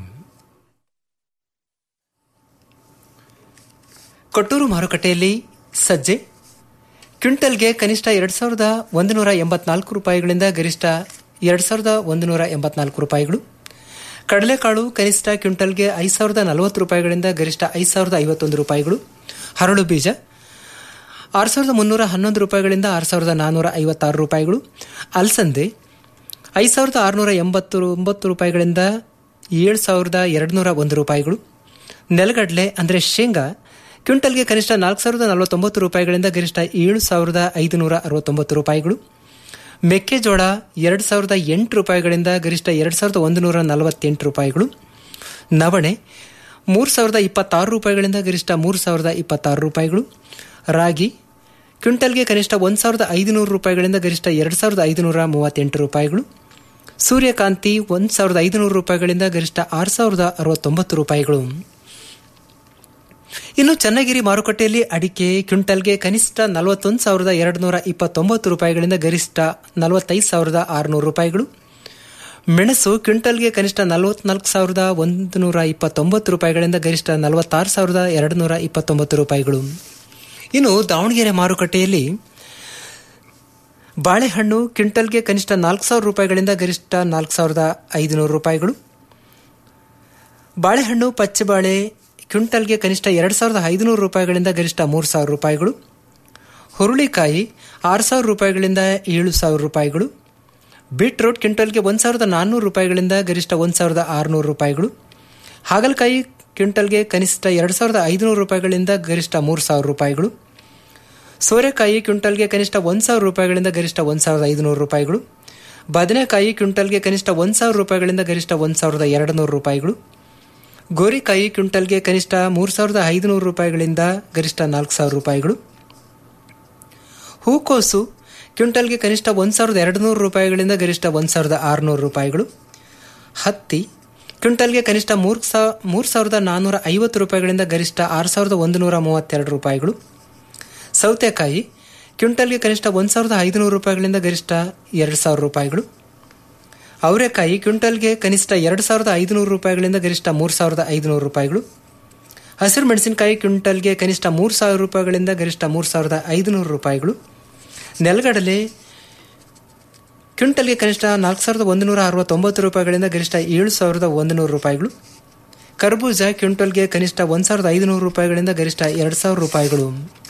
ಕೊಟ್ಟೂರು ಮಾರುಕಟ್ಟೆಯಲ್ಲಿ ಸಜ್ಜೆ ಕ್ವಿಂಟಲ್ಗೆ ಕನಿಷ್ಠ ಎರಡು ಸಾವಿರದ ಒಂದು ನೂರ ಎಂಬತ್ನಾಲ್ಕು ರೂಪಾಯಿಗಳಿಂದ ಗರಿಷ್ಠ ಎರಡು ಸಾವಿರದ ಒಂದು ನೂರ ಎಂಬತ್ನಾಲ್ಕು ರೂಪಾಯಿಗಳು ಕಡಲೆಕಾಳು ಕನಿಷ್ಠ ಕ್ವಿಂಟಲ್ಗೆ ಐದು ಸಾವಿರದ ನಲವತ್ತು ರೂಪಾಯಿಗಳಿಂದ ಗರಿಷ್ಠ ಐದು ಸಾವಿರದ ಐವತ್ತೊಂದು ರೂಪಾಯಿಗಳು ಹರಳು ಬೀಜ ಆರು ಸಾವಿರದ ಮುನ್ನೂರ ಹನ್ನೊಂದು ರೂಪಾಯಿಗಳಿಂದ ಆರು ಸಾವಿರದ ನಾನ್ನೂರ ಐವತ್ತಾರು ರೂಪಾಯಿಗಳು ಅಲಸಂದೆ ಐದು ಸಾವಿರದ ಆರುನೂರ ಎಂಬತ್ತು ಒಂಬತ್ತು ರೂಪಾಯಿಗಳಿಂದ ಏಳು ಸಾವಿರದ ಎರಡುನೂರ ಒಂದು ರೂಪಾಯಿಗಳು ನೆಲಗಡಲೆ ಅಂದರೆ ಶೇಂಗಾ ಕ್ವಿಂಟಲ್ಗೆ ಕನಿಷ್ಠ ನಾಲ್ಕು ಸಾವಿರದ ನಲವತ್ತೊಂಬತ್ತು ರೂಪಾಯಿಗಳಿಂದ ಗರಿಷ್ಠ ಏಳು ಸಾವಿರದ ಐದುನೂರ ಅರವತ್ತೊಂಬತ್ತು ರೂಪಾಯಿಗಳು ಮೆಕ್ಕೆಜೋಳ ಎರಡು ಸಾವಿರದ ಎಂಟು ರೂಪಾಯಿಗಳಿಂದ ಗರಿಷ್ಠ ಎರಡು ಸಾವಿರದ ಒಂದು ನೂರ ನಲವತ್ತೆಂಟು ರೂಪಾಯಿಗಳು ನವಣೆ ಮೂರು ಸಾವಿರದ ಇಪ್ಪತ್ತಾರು ರೂಪಾಯಿಗಳಿಂದ ಗರಿಷ್ಠ ಮೂರು ಸಾವಿರದ ಇಪ್ಪತ್ತಾರು ರೂಪಾಯಿಗಳು ರಾಗಿ ಕ್ವಿಂಟಲ್ಗೆ ಕನಿಷ್ಠ ಒಂದು ಸಾವಿರದ ಐದುನೂರು ರೂಪಾಯಿಗಳಿಂದ ಗರಿಷ್ಠ ಎರಡು ಸಾವಿರದ ಐದುನೂರ ಮೂವತ್ತೆಂಟು ರೂಪಾಯಿಗಳು ಸೂರ್ಯಕಾಂತಿ ಒಂದು ಸಾವಿರದ ಐದುನೂರು ರೂಪಾಯಿಗಳಿಂದ ಗರಿಷ್ಠ ಆರು ಸಾವಿರದ ಅರವತ್ತೊಂಬತ್ತು ರೂಪಾಯಿಗಳು ಇನ್ನು ಚನ್ನಗಿರಿ ಮಾರುಕಟ್ಟೆಯಲ್ಲಿ ಅಡಿಕೆ ಕ್ವಿಂಟಲ್ಗೆ ಕನಿಷ್ಠ ನಲವತ್ತೊಂದು ಸಾವಿರದ ಎರಡು ನೂರ ಇಪ್ಪತ್ತೊಂಬತ್ತು ರೂಪಾಯಿಗಳಿಂದ ಗರಿಷ್ಠ ನಲವತ್ತೈದು ಸಾವಿರದ ಆರುನೂರು ರೂಪಾಯಿಗಳು ಮೆಣಸು ಕ್ವಿಂಟಲ್ಗೆ ಕನಿಷ್ಠ ನಲವತ್ನಾಲ್ಕು ಸಾವಿರದ ಒಂದು ನೂರ ಇಪ್ಪತ್ತೊಂಬತ್ತು ರೂಪಾಯಿಗಳಿಂದ ಗರಿಷ್ಠ ನಲವತ್ತಾರು ಸಾವಿರದ ಎರಡು ನೂರ ಇಪ್ಪತ್ತೊಂಬತ್ತು ರೂಪಾಯಿಗಳು ಇನ್ನು ದಾವಣಗೆರೆ ಮಾರುಕಟ್ಟೆಯಲ್ಲಿ ಬಾಳೆಹಣ್ಣು ಕ್ವಿಂಟಲ್ಗೆ ಕನಿಷ್ಠ ನಾಲ್ಕು ಸಾವಿರ ರೂಪಾಯಿಗಳಿಂದ ಗರಿಷ್ಠ ನಾಲ್ಕು ಸಾವಿರದ ಐದುನೂರು ರೂಪಾಯಿಗಳು ಬಾಳೆಹಣ್ಣು ಪಚ್ಚಬಾಳೆ ಕ್ವಿಂಟಲ್ಗೆ ಕನಿಷ್ಠ ಎರಡು ಸಾವಿರದ ಐದುನೂರು ರೂಪಾಯಿಗಳಿಂದ ಗರಿಷ್ಠ ಮೂರು ಸಾವಿರ ರೂಪಾಯಿಗಳು ಹುರುಳಿಕಾಯಿ ಆರು ಸಾವಿರ ರೂಪಾಯಿಗಳಿಂದ ಏಳು ಸಾವಿರ ರೂಪಾಯಿಗಳು ಬೀಟ್ರೂಟ್ ಕ್ವಿಂಟಲ್ಗೆ ಒಂದು ಸಾವಿರದ ನಾನ್ನೂರು ರೂಪಾಯಿಗಳಿಂದ ಗರಿಷ್ಠ ಒಂದು ಸಾವಿರದ ಆರುನೂರು ರೂಪಾಯಿಗಳು ಹಾಗಲಕಾಯಿ ಕ್ವಿಂಟಲ್ಗೆ ಕನಿಷ್ಠ ಎರಡು ಸಾವಿರದ ಐದುನೂರು ರೂಪಾಯಿಗಳಿಂದ ಗರಿಷ್ಠ ಮೂರು ಸಾವಿರ ರೂಪಾಯಿಗಳು ಸೋರೆಕಾಯಿ ಕ್ವಿಂಟಲ್ಗೆ ಕನಿಷ್ಠ ಒಂದು ಸಾವಿರ ರೂಪಾಯಿಗಳಿಂದ ಗರಿಷ್ಠ ಒಂದು ಸಾವಿರದ ಐದುನೂರು ರೂಪಾಯಿಗಳು ಬದನೆಕಾಯಿ ಕ್ವಿಂಟಲ್ಗೆ ಕನಿಷ್ಠ ಒಂದು ಸಾವಿರ ರೂಪಾಯಿಗಳಿಂದ ಗರಿಷ್ಠ ಒಂದು ಸಾವಿರದ ಎರಡು ನೂರು ರೂಪಾಯಿಗಳು ಗೋರಿಕಾಯಿ ಕ್ವಿಂಟಲ್ಗೆ ಕನಿಷ್ಠ ಮೂರು ಸಾವಿರದ ಐದುನೂರು ರೂಪಾಯಿಗಳಿಂದ ಗರಿಷ್ಠ ನಾಲ್ಕು ಸಾವಿರ ರೂಪಾಯಿಗಳು ಹೂಕೋಸು ಕ್ವಿಂಟಲ್ಗೆ ಕನಿಷ್ಠ ಒಂದು ಸಾವಿರದ ಎರಡು ನೂರು ರೂಪಾಯಿಗಳಿಂದ ಗರಿಷ್ಠ ಒಂದು ಸಾವಿರದ ಆರುನೂರು ರೂಪಾಯಿಗಳು ಹತ್ತಿ ಕ್ವಿಂಟಲ್ಗೆ ಕನಿಷ್ಠ ಮೂರು ಸಾವ ಮೂರು ಸಾವಿರದ ನಾನ್ನೂರ ಐವತ್ತು ರೂಪಾಯಿಗಳಿಂದ ಗರಿಷ್ಠ ಆರು ಸಾವಿರದ ಒಂದು ನೂರ ಮೂವತ್ತೆರಡು ರೂಪಾಯಿಗಳು ಸೌತೆಕಾಯಿ ಕ್ವಿಂಟಲ್ಗೆ ಕನಿಷ್ಠ ಒಂದು ಸಾವಿರದ ಐದುನೂರು ರೂಪಾಯಿಗಳಿಂದ ಗರಿಷ್ಠ ಎರಡು ಸಾವಿರ ರೂಪಾಯಿಗಳು ಅವರೆಕಾಯಿ ಕ್ವಿಂಟಲ್ಗೆ ಕನಿಷ್ಠ ಎರಡು ಸಾವಿರದ ಐದುನೂರು ರೂಪಾಯಿಗಳಿಂದ ಗರಿಷ್ಠ ಮೂರು ಸಾವಿರದ ಐದುನೂರು ರೂಪಾಯಿಗಳು ಹಸಿರು ಮೆಣಸಿನಕಾಯಿ ಕ್ವಿಂಟಲ್ಗೆ ಕನಿಷ್ಠ ಮೂರು ಸಾವಿರ ರೂಪಾಯಿಗಳಿಂದ ಗರಿಷ್ಠ ಮೂರು ಸಾವಿರದ ಐದುನೂರು ರೂಪಾಯಿಗಳು ನೆಲಗಡಲೆ ಕ್ವಿಂಟಲ್ಗೆ ಕನಿಷ್ಠ ನಾಲ್ಕು ಸಾವಿರದ ಒಂದು ನೂರ ಅರವತ್ತೊಂಬತ್ತು ರೂಪಾಯಿಗಳಿಂದ ಗರಿಷ್ಠ ಏಳು ಸಾವಿರದ ಒಂದು ನೂರು ರೂಪಾಯಿಗಳು ಕರ್ಬೂಜ ಕ್ವಿಂಟಲ್ಗೆ ಕನಿಷ್ಠ ಒಂದು ಸಾವಿರದ ಐದುನೂರು ರೂಪಾಯಿಗಳಿಂದ ಗರಿಷ್ಠ ಎರಡು ಸಾವಿರ ರೂಪಾಯಿಗಳು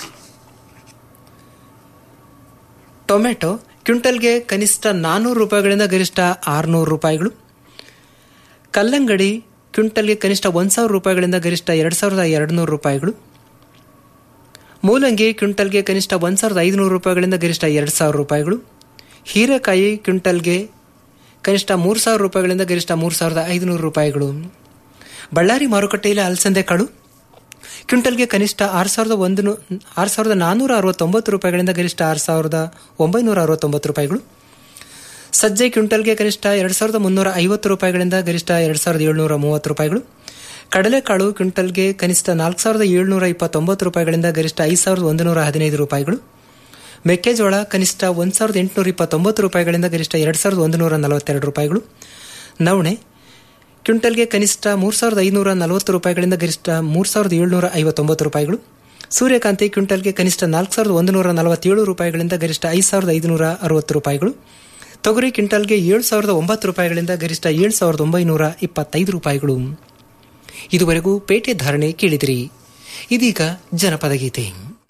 ಟೊಮೆಟೊ ಕ್ವಿಂಟಲ್ಗೆ ಕನಿಷ್ಠ ನಾನ್ನೂರು ರೂಪಾಯಿಗಳಿಂದ ಗರಿಷ್ಠ ಆರುನೂರು ರೂಪಾಯಿಗಳು ಕಲ್ಲಂಗಡಿ ಕ್ವಿಂಟಲ್ಗೆ ಕನಿಷ್ಠ ಒಂದು ಸಾವಿರ ರೂಪಾಯಿಗಳಿಂದ ಗರಿಷ್ಠ ಎರಡು ಸಾವಿರದ ಎರಡು ನೂರು ರೂಪಾಯಿಗಳು ಮೂಲಂಗಿ ಕ್ವಿಂಟಲ್ಗೆ ಕನಿಷ್ಠ ಒಂದು ಸಾವಿರದ ಐದುನೂರು ರೂಪಾಯಿಗಳಿಂದ ಗರಿಷ್ಠ ಎರಡು ಸಾವಿರ ರೂಪಾಯಿಗಳು ಹೀರೆಕಾಯಿ ಕ್ವಿಂಟಲ್ಗೆ ಕನಿಷ್ಠ ಮೂರು ಸಾವಿರ ರೂಪಾಯಿಗಳಿಂದ ಗರಿಷ್ಠ ಮೂರು ಸಾವಿರದ ಐದುನೂರು ರೂಪಾಯಿಗಳು ಬಳ್ಳಾರಿ ಮಾರುಕಟ್ಟೆಯಲ್ಲಿ ಅಲಸಂದೆ ಕಾಳು ಕ್ವಿಂಟಲ್ಗೆ ಕನಿಷ್ಠ ಆರು ಸಾವಿರದ ಒಂದು ಆರು ಸಾವಿರದ ನಾನ್ನೂರ ಅರವತ್ತೊಂಬತ್ತು ರೂಪಾಯಿಗಳಿಂದ ಗರಿಷ್ಠ ಆರು ಸಾವಿರದ ಒಂಬೈನೂರ ಅರವತ್ತೊಂಬತ್ತು ರೂಪಾಯಿಗಳು ಸಜ್ಜೆ ಕ್ವಿಂಟಲ್ಗೆ ಕನಿಷ್ಠ ಎರಡು ಸಾವಿರದ ಮುನ್ನೂರ ಐವತ್ತು ರೂಪಾಯಿಗಳಿಂದ ಗರಿಷ್ಠ ಎರಡು ಸಾವಿರದ ಏಳುನೂರ ಮೂವತ್ತು ರೂಪಾಯಿಗಳು ಕಡಲೆಕಾಳು ಕ್ವಿಂಟಲ್ಗೆ ಕನಿಷ್ಠ ನಾಲ್ಕು ಸಾವಿರದ ಏಳುನೂರ ಇಪ್ಪತ್ತೊಂಬತ್ತು ರೂಪಾಯಿಗಳಿಂದ ಗರಿಷ್ಠ ಐದು ಸಾವಿರದ ಒಂದು ನೂರ ಹದಿನೈದು ರೂಪಾಯಿಗಳು ಮೆಕ್ಕೆಜೋಳ ಕನಿಷ್ಠ ಒಂದು ಸಾವಿರದ ಎಂಟುನೂರ ಇಪ್ಪತ್ತೊಂಬತ್ತು ರೂಪಾಯಿಗಳಿಂದ ಗರಿಷ್ಠ ಎರಡು ಸಾವಿರದ ಒಂದು ನೂರ ನಲವತ್ತೆರಡು ರೂಪಾಯಿಗಳು ನವಣೆ ಕ್ವಿಂಟಲ್ಗೆ ಕನಿಷ್ಠ ಮೂರು ಸಾವಿರದ ಐನೂರ ನಲವತ್ತು ರೂಪಾಯಿಗಳಿಂದ ಗರಿಷ್ಠ ಮೂರು ಸಾವಿರದ ಏಳುನೂರ ಐವತ್ತೊಂಬತ್ತು ರೂಪಾಯಿಗಳು ಸೂರ್ಯಕಾಂತಿ ಕ್ವಿಂಟಲ್ಗೆ ಕನಿಷ್ಠ ನಾಲ್ಕು ಸಾವಿರದ ಒಂದು ನೂರ ನಲವತ್ತೇಳು ರೂಪಾಯಿಗಳಿಂದ ಗರಿಷ್ಠ ಐದು ಸಾವಿರದ ಐದುನೂರ ಅರವತ್ತು ರೂಪಾಯಿಗಳು ತೊಗರಿ ಕ್ವಿಂಟಲ್ಗೆ ಏಳು ಸಾವಿರದ ಒಂಬತ್ತು ರೂಪಾಯಿಗಳಿಂದ ಗರಿಷ್ಠ ಏಳು ಸಾವಿರದ ಒಂಬೈನೂರ ಇಪ್ಪತ್ತೈದು ರೂಪಾಯಿಗಳು ಇದುವರೆಗೂ ಪೇಟೆ ಧಾರಣೆ ಕೇಳಿದಿರಿ ಇದೀಗ ಜನಪದ ಗೀತೆ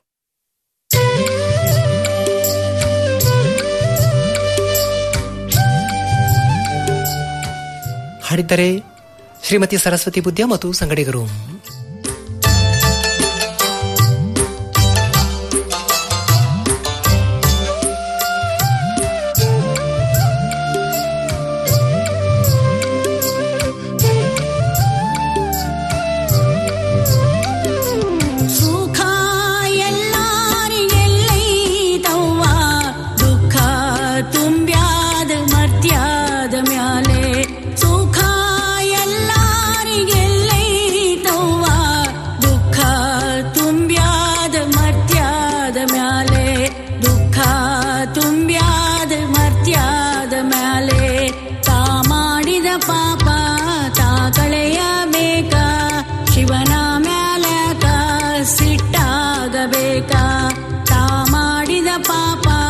ಹಾಡಿದ್ದಾರೆ ಶ್ರೀಮತಿ ಸರಸ್ವತಿ ಬುದ್ಧ ಮತ್ತು ಸಂಗಡಿಗರು
ಸುಖ ಎಲ್ಲಾರಿಗೆಲ್ಲೈತೆ ಪಾಪ